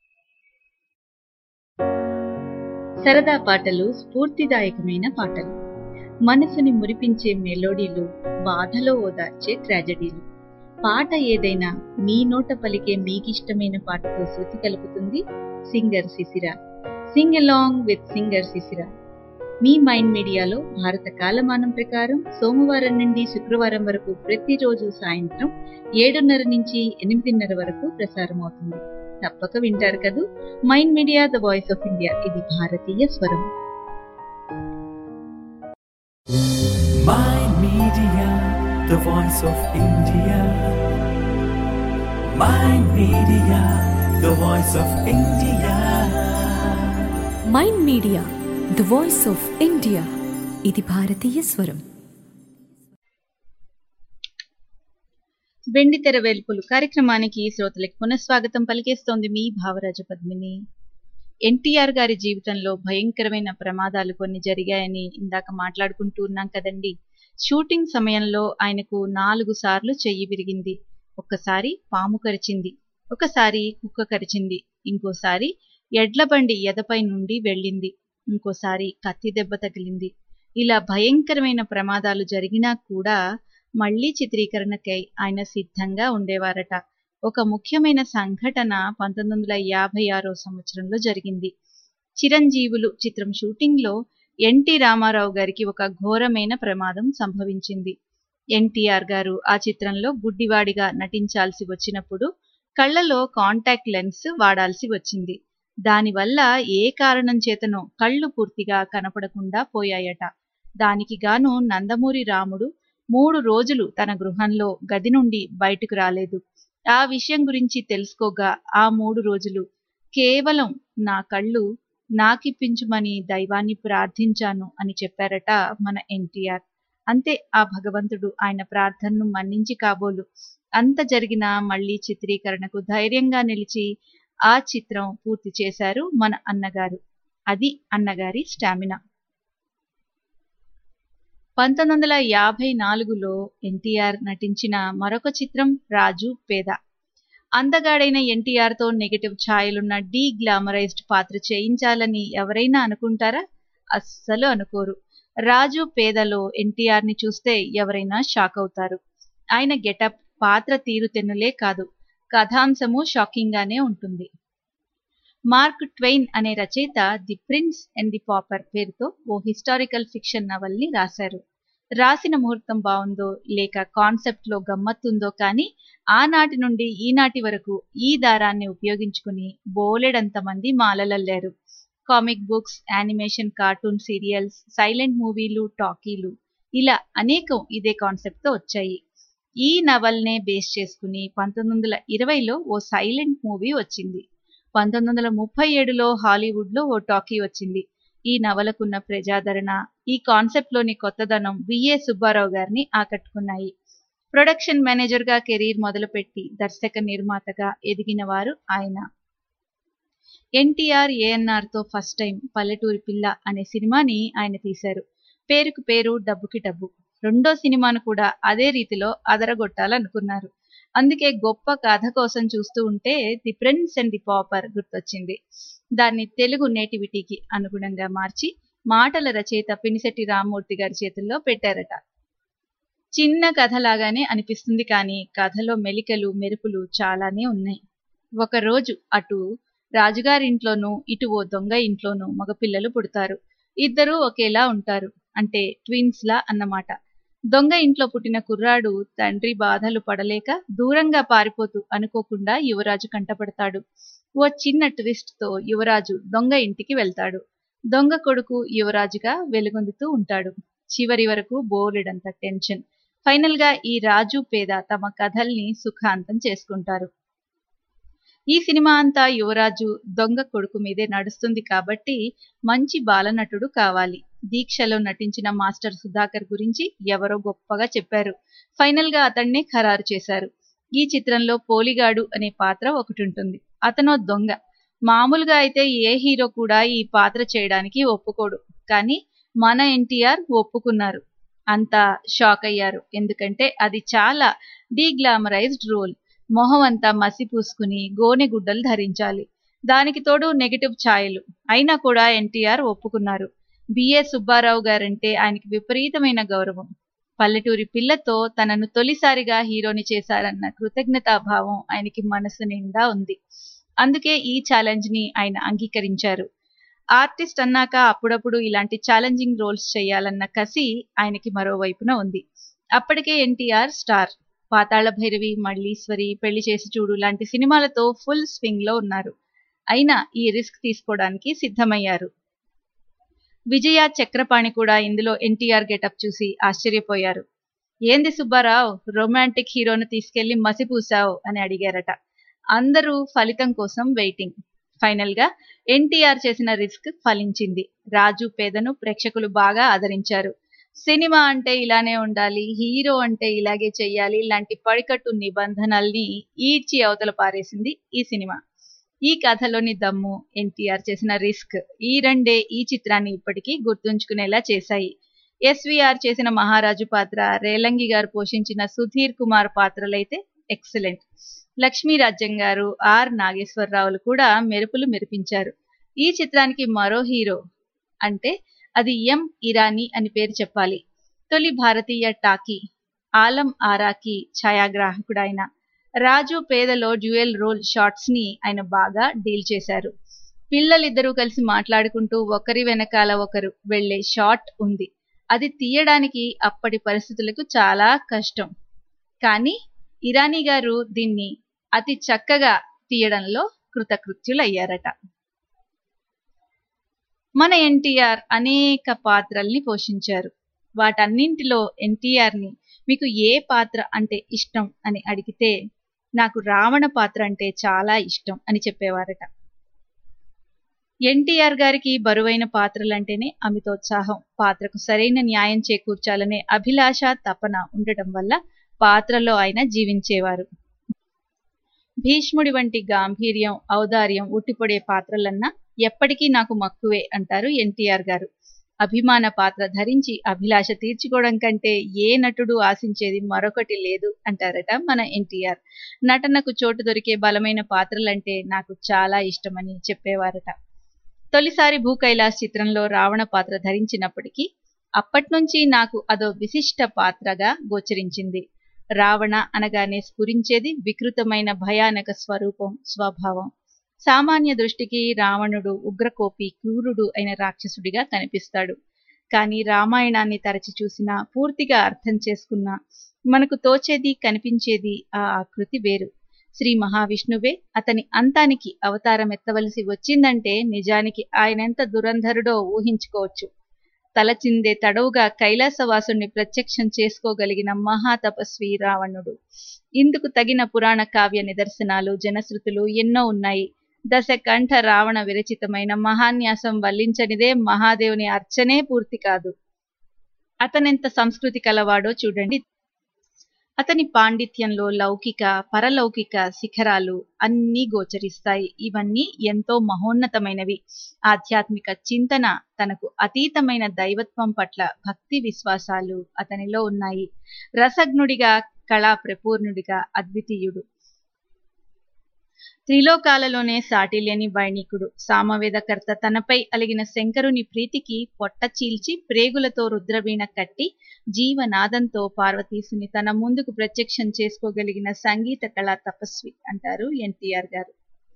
సరదా పాటలు స్ఫూర్తిదాయకమైన పాటలు మనసుని మురిపించే మెలోడీలు బాధలో ఓదార్చే ట్రాజడీలు పాట ఏదైనా మీ నోట పలికే మీకిష్టమైన పాటతో శృతి కలుపుతుంది సింగర్ శిశిర సింగ్ అలాంగ్ విత్ సింగర్ శిశిర మీ మైండ్ మీడియాలో భారత కాలమానం ప్రకారం సోమవారం నుండి శుక్రవారం వరకు ప్రతిరోజు సాయంత్రం ఏడున్నర నుంచి ఎనిమిదిన్నర వరకు ప్రసారం అవుతుంది తప్పక వింటారు కదూ Mind media the voice of India ఇది భారతీయ స్వరం Mind Media, the voice of India. Mind Media, the voice of India. Mind media the voice of India ఇది భారతీయ స్వరం వెండితెర వేల్పులు కార్యక్రమానికి శ్రోతలకు పునఃస్వాగతం పలికేస్తోంది మీ భావరాజ పద్మిని ఎన్టీఆర్ గారి జీవితంలో భయంకరమైన ప్రమాదాలు కొన్ని జరిగాయని ఇందాక మాట్లాడుకుంటూ ఉన్నాం కదండి షూటింగ్ సమయంలో ఆయనకు నాలుగు సార్లు చెయ్యి విరిగింది ఒక్కసారి పాము కరిచింది ఒకసారి కుక్క కరిచింది ఇంకోసారి ఎడ్ల బండి ఎదపై నుండి వెళ్ళింది ఇంకోసారి కత్తి దెబ్బ తగిలింది ఇలా భయంకరమైన ప్రమాదాలు జరిగినా కూడా మళ్లీ చిత్రీకరణకై ఆయన సిద్ధంగా ఉండేవారట ఒక ముఖ్యమైన సంఘటన పంతొమ్మిది వందల యాభై ఆరో సంవత్సరంలో జరిగింది చిరంజీవులు చిత్రం షూటింగ్లో ఎన్టీ రామారావు గారికి ఒక ఘోరమైన ప్రమాదం సంభవించింది ఎన్టీఆర్ గారు ఆ చిత్రంలో గుడ్డివాడిగా నటించాల్సి వచ్చినప్పుడు కళ్ళలో కాంటాక్ట్ లెన్స్ వాడాల్సి వచ్చింది దానివల్ల ఏ కారణం చేతనో కళ్ళు పూర్తిగా కనపడకుండా పోయాయట దానికి గాను నందమూరి రాముడు మూడు రోజులు తన గృహంలో గది నుండి బయటకు రాలేదు ఆ విషయం గురించి తెలుసుకోగా ఆ మూడు రోజులు కేవలం నా కళ్ళు నాకిప్పించుమని దైవాన్ని ప్రార్థించాను అని చెప్పారట మన ఎన్టీఆర్ అంతే ఆ భగవంతుడు ఆయన ప్రార్థనను మన్నించి కాబోలు అంత జరిగినా మళ్ళీ చిత్రీకరణకు ధైర్యంగా నిలిచి ఆ చిత్రం పూర్తి చేశారు మన అన్నగారు అది అన్నగారి స్టామినా పంతొమ్మిది వందల యాభై నాలుగులో ఎన్టీఆర్ నటించిన మరొక చిత్రం రాజు పేద అందగాడైన ఎన్టీఆర్ తో నెగటివ్ ఛాయలున్న డీ గ్లామరైజ్డ్ పాత్ర చేయించాలని ఎవరైనా అనుకుంటారా అస్సలు అనుకోరు రాజు పేదలో ఎన్టీఆర్ ని చూస్తే ఎవరైనా షాక్ అవుతారు ఆయన గెటప్ పాత్ర తీరుతెన్నులే కాదు కథాంశము షాకింగ్ గానే ఉంటుంది మార్క్ ట్వెయిన్ అనే రచయిత the Prince and the Pauper పేరుతో ఓ హిస్టారికల్ ఫిక్షన్ నవల్ని రాశారు రాసిన ముహూర్తం బాగుందో లేక కాన్సెప్ట్ లో గమ్మత్తుందో కానీ ఆనాటి నుండి ఈనాటి వరకు ఈ దారాన్ని ఉపయోగించుకుని బోలెడంత మంది మాలలల్లారు comic books animation cartoon serials silent మూవీలు టాకీలు ఇలా అనేకం ఇదే కాన్సెప్ట్ తో వచ్చాయి ఈ నవల్నే బేస్ చేసుకుని పంతొమ్మిది వందల ఇరవైలో ఓ సైలెంట్ మూవీ వచ్చింది పంతొమ్మిది వందల ముప్పై ఏడులో హాలీవుడ్లో ఓ టాకీ వచ్చింది ఈ నవలకున్న ప్రజాదరణ ఈ కాన్సెప్ట్లోని కొత్తదనం విఏ సుబ్బారావు గారిని ఆకట్టుకున్నాయి ప్రొడక్షన్ మేనేజర్గా కెరీర్ మొదలుపెట్టి దర్శక నిర్మాతగా ఎదిగిన వారు ఆయన ఎన్టీఆర్ ఏఎన్ఆర్తో ఫస్ట్ టైం పల్లెటూరి పిల్ల అనే సినిమాని ఆయన తీశారు పేరుకు పేరు డబ్బుకి డబ్బు రెండో సినిమాను కూడా అదే రీతిలో అదరగొట్టాలనుకున్నారు అందుకే గొప్ప కథ కోసం చూస్తూ ఉంటే the Prince and the Pauper గుర్తొచ్చింది దాన్ని తెలుగు నేటివిటీకి అనుగుణంగా మార్చి మాటల రచయిత పినిశెట్టి రామ్మూర్తి గారి చేతుల్లో పెట్టారట చిన్న కథలాగానే అనిపిస్తుంది కానీ కథలో మెలికలు మెరుపులు చాలానే ఉన్నాయి ఒకరోజు అటు రాజుగారింట్లోనూ ఇటు ఓ దొంగ ఇంట్లోనూ మగపిల్లలు పుడతారు ఇద్దరూ ఒకేలా ఉంటారు అంటే ట్విన్స్ లా అన్నమాట దొంగ ఇంట్లో పుట్టిన కుర్రాడు తండ్రి బాధలు పడలేక దూరంగా పారిపోతూ అనుకోకుండా యువరాజు కంటపడతాడు ఓ చిన్న ట్విస్ట్ తో యువరాజు దొంగ ఇంటికి వెళ్తాడు దొంగ కొడుకు యువరాజుగా వెలుగొందుతూ ఉంటాడు చివరి వరకు బోలెడంత టెన్షన్ ఫైనల్ గా ఈ రాజు పేద తమ కథల్ని సుఖాంతం చేసుకుంటారు ఈ సినిమా అంతా యువరాజు దొంగ కొడుకు మీదే నడుస్తుంది కాబట్టి మంచి బాలనటుడు కావాలి దీక్షలో నటించిన మాస్టర్ సుధాకర్ గురించి ఎవరో గొప్పగా చెప్పారు ఫైనల్ గా అతన్నే ఖరారు చేశారు ఈ చిత్రంలో పోలిగాడు అనే పాత్ర ఒకటి ఉంటుంది అతనో దొంగ మామూలుగా అయితే ఏ హీరో కూడా ఈ పాత్ర చేయడానికి ఒప్పుకోడు కానీ మన ఎన్టీఆర్ ఒప్పుకున్నారు అంతా షాక్ అయ్యారు ఎందుకంటే అది చాలా డీగ్లామరైజ్డ్ రోల్ మొహం అంతా మసి పూసుకుని గోనె గుడ్డలు ధరించాలి దానికి తోడు నెగటివ్ ఛాయలు అయినా కూడా ఎన్టీఆర్ ఒప్పుకున్నారు బిఏ సుబ్బారావు గారంటే ఆయనకి విపరీతమైన గౌరవం పల్లెటూరి పిల్లతో తనను తొలిసారిగా హీరోని చేశారన్న కృతజ్ఞతాభావం ఆయనకి మనసు నిండా ఉంది అందుకే ఈ ఛాలెంజ్ ని ఆయన అంగీకరించారు ఆర్టిస్ట్ అన్నాక అప్పుడప్పుడు ఇలాంటి ఛాలెంజింగ్ రోల్స్ చేయాలన్న కసి ఆయనకి మరోవైపున ఉంది అప్పటికే ఎన్టీఆర్ స్టార్ పాతాళ భైరవి మళ్ళీశ్వరి పెళ్లి చేసి చూడు లాంటి సినిమాలతో ఫుల్ స్వింగ్ లో ఉన్నారు అయినా ఈ రిస్క్ తీసుకోవడానికి సిద్ధమయ్యారు విజయ చక్రపాణి కూడా ఇందులో ఎన్టీఆర్ గెటప్ చూసి ఆశ్చర్యపోయారు ఏంది సుబ్బారావు రొమాంటిక్ హీరోను తీసుకెళ్లి మసిపూసావు అని అడిగారట అందరూ ఫలితం కోసం వెయిటింగ్ ఫైనల్ గా ఎన్టీఆర్ చేసిన రిస్క్ ఫలించింది రాజు పేదను ప్రేక్షకులు బాగా ఆదరించారు సినిమా అంటే ఇలానే ఉండాలి హీరో అంటే ఇలాగే చెయ్యాలి ఇలాంటి పడికట్టు నిబంధనల్ని ఈడ్చి అవతల పారేసింది ఈ సినిమా ఈ కథలోని దమ్ము ఎన్టీఆర్ చేసిన రిస్క్ ఈ రెండే ఈ చిత్రాన్ని ఇప్పటికీ గుర్తుంచుకునేలా చేశాయి ఎస్విఆర్ చేసిన మహారాజు పాత్ర రేలంగి గారు పోషించిన సుధీర్ కుమార్ పాత్రలైతే ఎక్సలెంట్ లక్ష్మీరాజ్యం గారు ఆర్ నాగేశ్వరరావులు కూడా మెరుపులు మెరిపించారు ఈ చిత్రానికి మరో హీరో అంటే అది ఎం ఇరానీ అని పేరు చెప్పాలి తొలి భారతీయ టాకీ ఆలం ఆరాకి ఛాయాగ్రాహకుడైన రాజు పేదలో డ్యూయల్ రోల్ షార్ట్స్ ని ఆయన బాగా డీల్ చేశారు పిల్లలిద్దరూ కలిసి మాట్లాడుకుంటూ ఒకరి వెనకాల ఒకరు వెళ్లే షాట్ ఉంది అది తీయడానికి అప్పటి పరిస్థితులకు చాలా కష్టం కానీ ఇరానీ గారు దీన్ని అతి చక్కగా తీయడంలో కృతకృత్యులయ్యారట మన ఎన్టీఆర్ అనేక పాత్రల్ని పోషించారు వాటన్నింటిలో ఎన్టీఆర్ ని మీకు ఏ పాత్ర అంటే ఇష్టం అని అడిగితే నాకు రావణ పాత్ర అంటే చాలా ఇష్టం అని చెప్పేవారట ఎన్టీఆర్ గారికి బరువైన పాత్రలంటేనే అమితోత్సాహం పాత్రకు సరైన న్యాయం చేకూర్చాలనే అభిలాష తపన ఉండటం వల్ల పాత్రలో ఆయన జీవించేవారు భీష్ముడి వంటి గాంభీర్యం ఔదార్యం ఉట్టిపడే పాత్రలన్నా ఎప్పటికీ నాకు మక్కువే అంటారు ఎన్టీఆర్ గారు అభిమాన పాత్ర ధరించి అభిలాష తీర్చుకోవడం కంటే ఏ నటుడు ఆశించేది మరొకటి లేదు అంటారట మన ఎన్టీఆర్ నటనకు చోటు దొరికే బలమైన పాత్రలంటే నాకు చాలా ఇష్టమని చెప్పేవారట తొలిసారి భూ కైలాస్ చిత్రంలో రావణ పాత్ర ధరించినప్పటికీ అప్పట్నుంచి నాకు అదో విశిష్ట పాత్రగా గోచరించింది రావణ అనగానే స్ఫురించేది వికృతమైన భయానక స్వరూపం స్వభావం సామాన్య దృష్టికి రావణుడు ఉగ్రకోపి క్రూరుడు అయిన రాక్షసుడిగా కనిపిస్తాడు కానీ రామాయణాన్ని తరచి చూసినా పూర్తిగా అర్థం చేసుకున్నా మనకు తోచేది కనిపించేది ఆ ఆకృతి వేరు శ్రీ మహావిష్ణువే అతని అంతానికి అవతారం ఎత్తవలసి వచ్చిందంటే నిజానికి ఆయనెంత దురంధరుడో ఊహించుకోవచ్చు తలచిందే తడవుగా కైలాసవాసుణ్ణి ప్రత్యక్షం చేసుకోగలిగిన మహాతపస్వి రావణుడు ఇందుకు తగిన పురాణ కావ్య నిదర్శనాలు జనశ్రుతులు ఎన్నో ఉన్నాయి దశకంఠ రావణ విరచితమైన మహాన్యాసం వల్లించనిదే మహాదేవుని అర్చనే పూర్తి కాదు అతనెంత సంస్కృతి కలవాడో చూడండి అతని పాండిత్యంలో లౌకిక పరలౌకిక శిఖరాలు అన్నీ గోచరిస్తాయి ఇవన్నీ ఎంతో మహోన్నతమైనవి ఆధ్యాత్మిక చింతన తనకు అతీతమైన దైవత్వం పట్ల భక్తి విశ్వాసాలు అతనిలో ఉన్నాయి రసజ్ఞుడిగా కళా ప్రపూర్ణుడిగా అద్వితీయుడు త్రిలోకాలలోనే సాటిలేని వైణికుడు సామవేదకర్త తనపై అలిగిన శంకరుని ప్రీతికి పొట్ట చీల్చి ప్రేగులతో రుద్రవీణ కట్టి జీవనాదంతో పార్వతీసుని తన ముందుకు ప్రత్యక్షం చేసుకోగలిగిన సంగీత కళా తపస్వి అంటారు ఎన్టీఆర్ గారు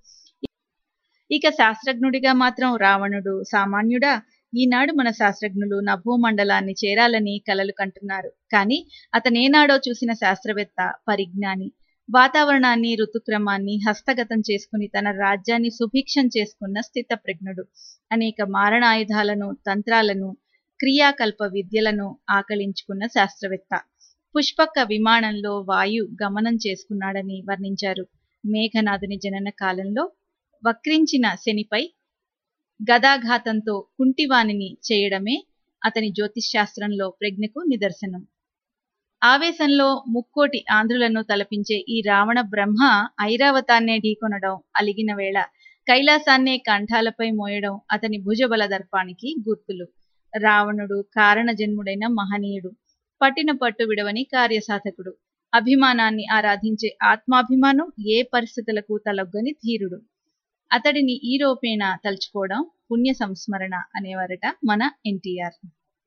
ఇక శాస్త్రజ్ఞుడిగా మాత్రం రావణుడు సామాన్యుడా ఈనాడు మన శాస్త్రజ్ఞులు నభోమండలాన్ని చేరాలని కలలు కంటున్నారు కానీ అతనేనాడో చూసిన శాస్త్రవేత్త పరిజ్ఞాని వాతావరణాన్ని ఋతుక్రమాన్ని హస్తగతం చేసుకుని తన రాజ్యాన్ని సుభిక్షం చేసుకున్న స్థితప్రజ్ఞుడు అనేక మారణాయుధాలను తంత్రాలను క్రియాకల్ప విద్యలను ఆకలించుకున్న శాస్త్రవేత్త పుష్పక విమానంలో వాయు గమనం చేసుకున్నాడని వర్ణించారు మేఘనాథుని జనన కాలంలో వక్రించిన శనిపై గదాఘాతంతో కుంటివాణిని చేయడమే అతని జ్యోతిష్శాస్త్రంలో ప్రజ్ఞకు నిదర్శనం ఆవేశంలో ముక్కోటి ఆంధ్రులను తలపించే ఈ రావణ బ్రహ్మ ఐరావతాన్నే ఢీకొనడం అలిగిన వేళ కైలాసాన్నే కంఠాలపై మోయడం అతని భుజబల దర్పానికి గుర్తులు రావణుడు కారణ జన్ముడైన మహనీయుడు పట్టిన పట్టు విడవని కార్యసాధకుడు అభిమానాన్ని ఆరాధించే ఆత్మాభిమానం ఏ పరిస్థితులకు తలొగ్గని ధీరుడు అతడిని ఈ రూపేణ తలుచుకోవడం పుణ్య సంస్మరణ అనేవారట మన ఎన్టీఆర్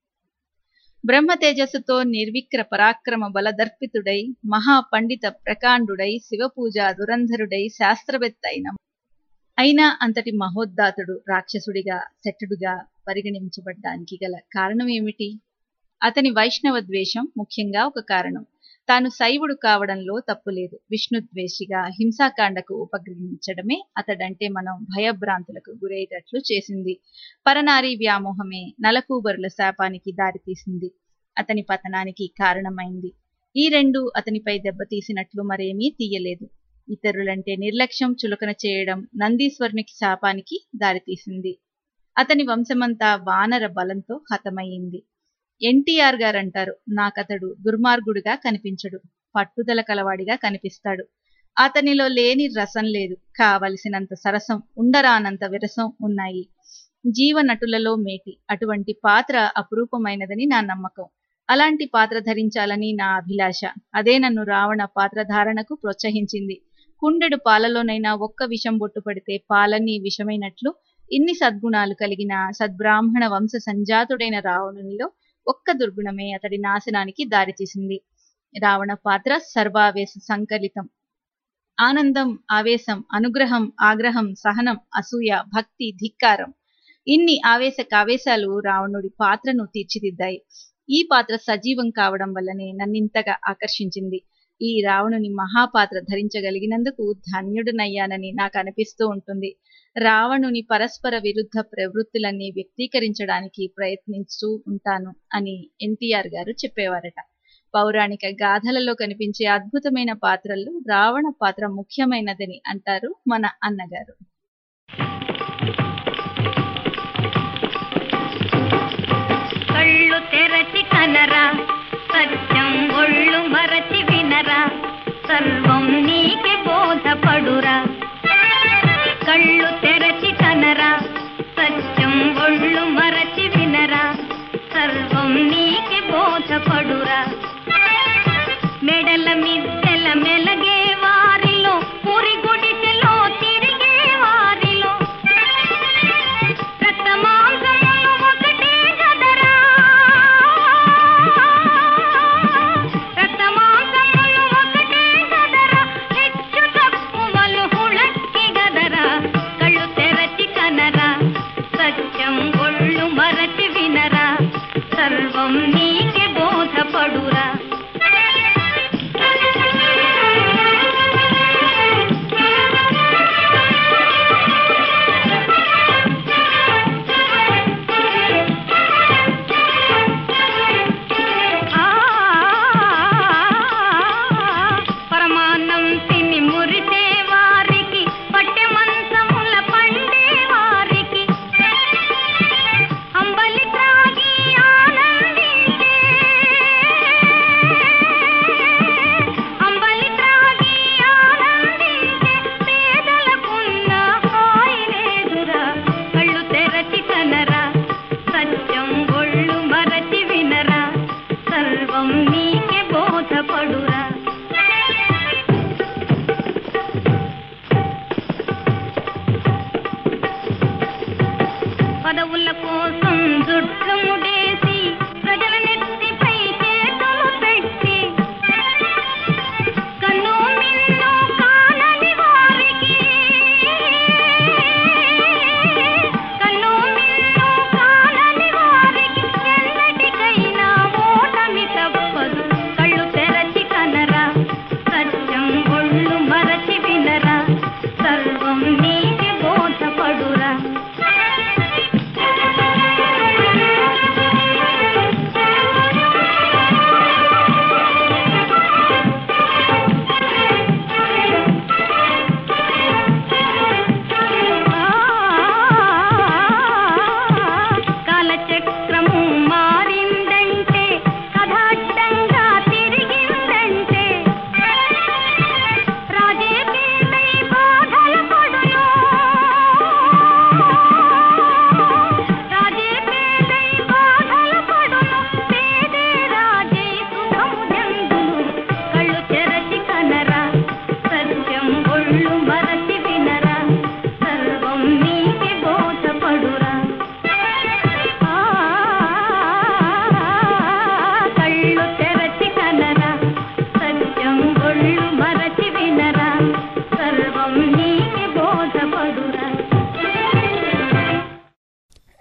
బ్రహ్మ తేజస్సుతో నిర్విక్ర పరాక్రమ బలదర్పితుడై మహాపండిత ప్రకాండుడై శివపూజ దురంధరుడై శాస్త్రవేత్త అయిన అయినా అంతటి మహోద్దాతుడు రాక్షసుడిగా శట్టుడుగా పరిగణించబడ్డానికి గల కారణం ఏమిటి అతని వైష్ణవ ద్వేషం ముఖ్యంగా ఒక కారణం తాను శైవుడు కావడంలో తప్పులేదు విష్ణుద్వేషిగా హింసాకాండకు ఉపగ్రహించడమే అతడంటే మనం భయభ్రాంతులకు గురయ్యేటట్లు చేసింది పరనారీ వ్యామోహమే నలకూబరుల శాపానికి దారితీసింది అతని పతనానికి కారణమైంది ఈ రెండు అతనిపై దెబ్బతీసినట్లు మరేమీ తీయలేదు ఇతరులంటే నిర్లక్ష్యం చులకన చేయడం నందీశ్వరునికి శాపానికి దారితీసింది అతని వంశమంతా వానర బలంతో హతమయ్యింది ఎన్టీఆర్ గారు అంటారు నాకతడు దుర్మార్గుడిగా కనిపించడు పట్టుదల కలవాడిగా కనిపిస్తాడు అతనిలో లేని రసం లేదు కావలసినంత సరసం ఉండరానంత విరసం ఉన్నాయి జీవనటులలో మేటి అటువంటి పాత్ర అపురూపమైనదని నా నమ్మకం అలాంటి పాత్ర ధరించాలని నా అభిలాష అదే నన్ను రావణ పాత్రధారణకు ప్రోత్సహించింది కుండెడు పాలలోనైనా ఒక్క విషం బొట్టు పడితే పాలన్నీ విషమైనట్లు ఇన్ని సద్గుణాలు కలిగిన సద్బ్రాహ్మణ వంశ సంజాతుడైన రావణునిలో ఒక్క దుర్గుణమే అతడి నాశనానికి దారితీసింది రావణ పాత్ర సర్వావేశ సంకలితం ఆనందం ఆవేశం అనుగ్రహం ఆగ్రహం సహనం అసూయ భక్తి ధిక్కారం ఇన్ని ఆవేశ కావేశాలు రావణుడి పాత్రను తీర్చిదిద్దాయి ఈ పాత్ర సజీవం కావడం వల్లనే నన్నింతగా ఆకర్షించింది ఈ రావణుని మహాపాత్ర ధరించగలిగినందుకు ధన్యుడునయ్యానని నాకు అనిపిస్తూ ఉంటుంది రావణుని పరస్పర విరుద్ధ ప్రవృత్తులన్నీ వ్యక్తీకరించడానికి ప్రయత్నిస్తూ ఉంటాను అని ఎన్టీఆర్ గారు చెప్పేవారట పౌరాణిక గాథలలో కనిపించే అద్భుతమైన పాత్రల్లో రావణ పాత్ర ముఖ్యమైనదని అంటారు మన అన్నగారు కళ్ళు తెరచి కనరా సత్యం ఒళ్ళు మరచి వినరా సర్వం నీకే బోధపడురా కళ్ళు తెరచి కనరా సత్యం ఒళ్ళు మరచి వినరా సర్వం నీకే బోధపడురా మెడల మిద్దెల మెలగే వారిలో పురి గుడిసెలో తిరిగే వారిలో రక్తమాంసములు ఒకటే కదరా రక్తమాంసములు ఒకటే కదరా హెచ్చు తక్కువలు హుళక్కి గదరా కళ్ళు తెరచి కనరా సత్యం ఒళ్ళు మరచి వినరా సర్వం నీకే బోధపడురా పరమాన్నం తిని మురిసే వారికి పట్టె మంచముల పండే వారికి అంబలి త్రాగి ఆనందించే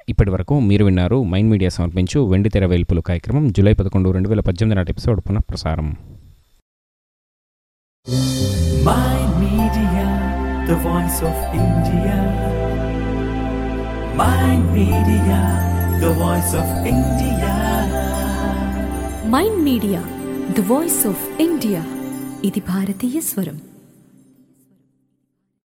ఇప్పటి వరకు మీరు విన్నారు మైండ్ మీడియా సమర్పించు వెండి తెర వేల్పులు కార్యక్రమం జూలై పదకొండు రెండు వేల పద్దెనిమిది నాటి ఎపిసోడ్ పునఃప్రసారం Mind Media, the voice of India. Mind Media, the voice of India. Mind media the voice of India ఇది భారతీయ స్వరం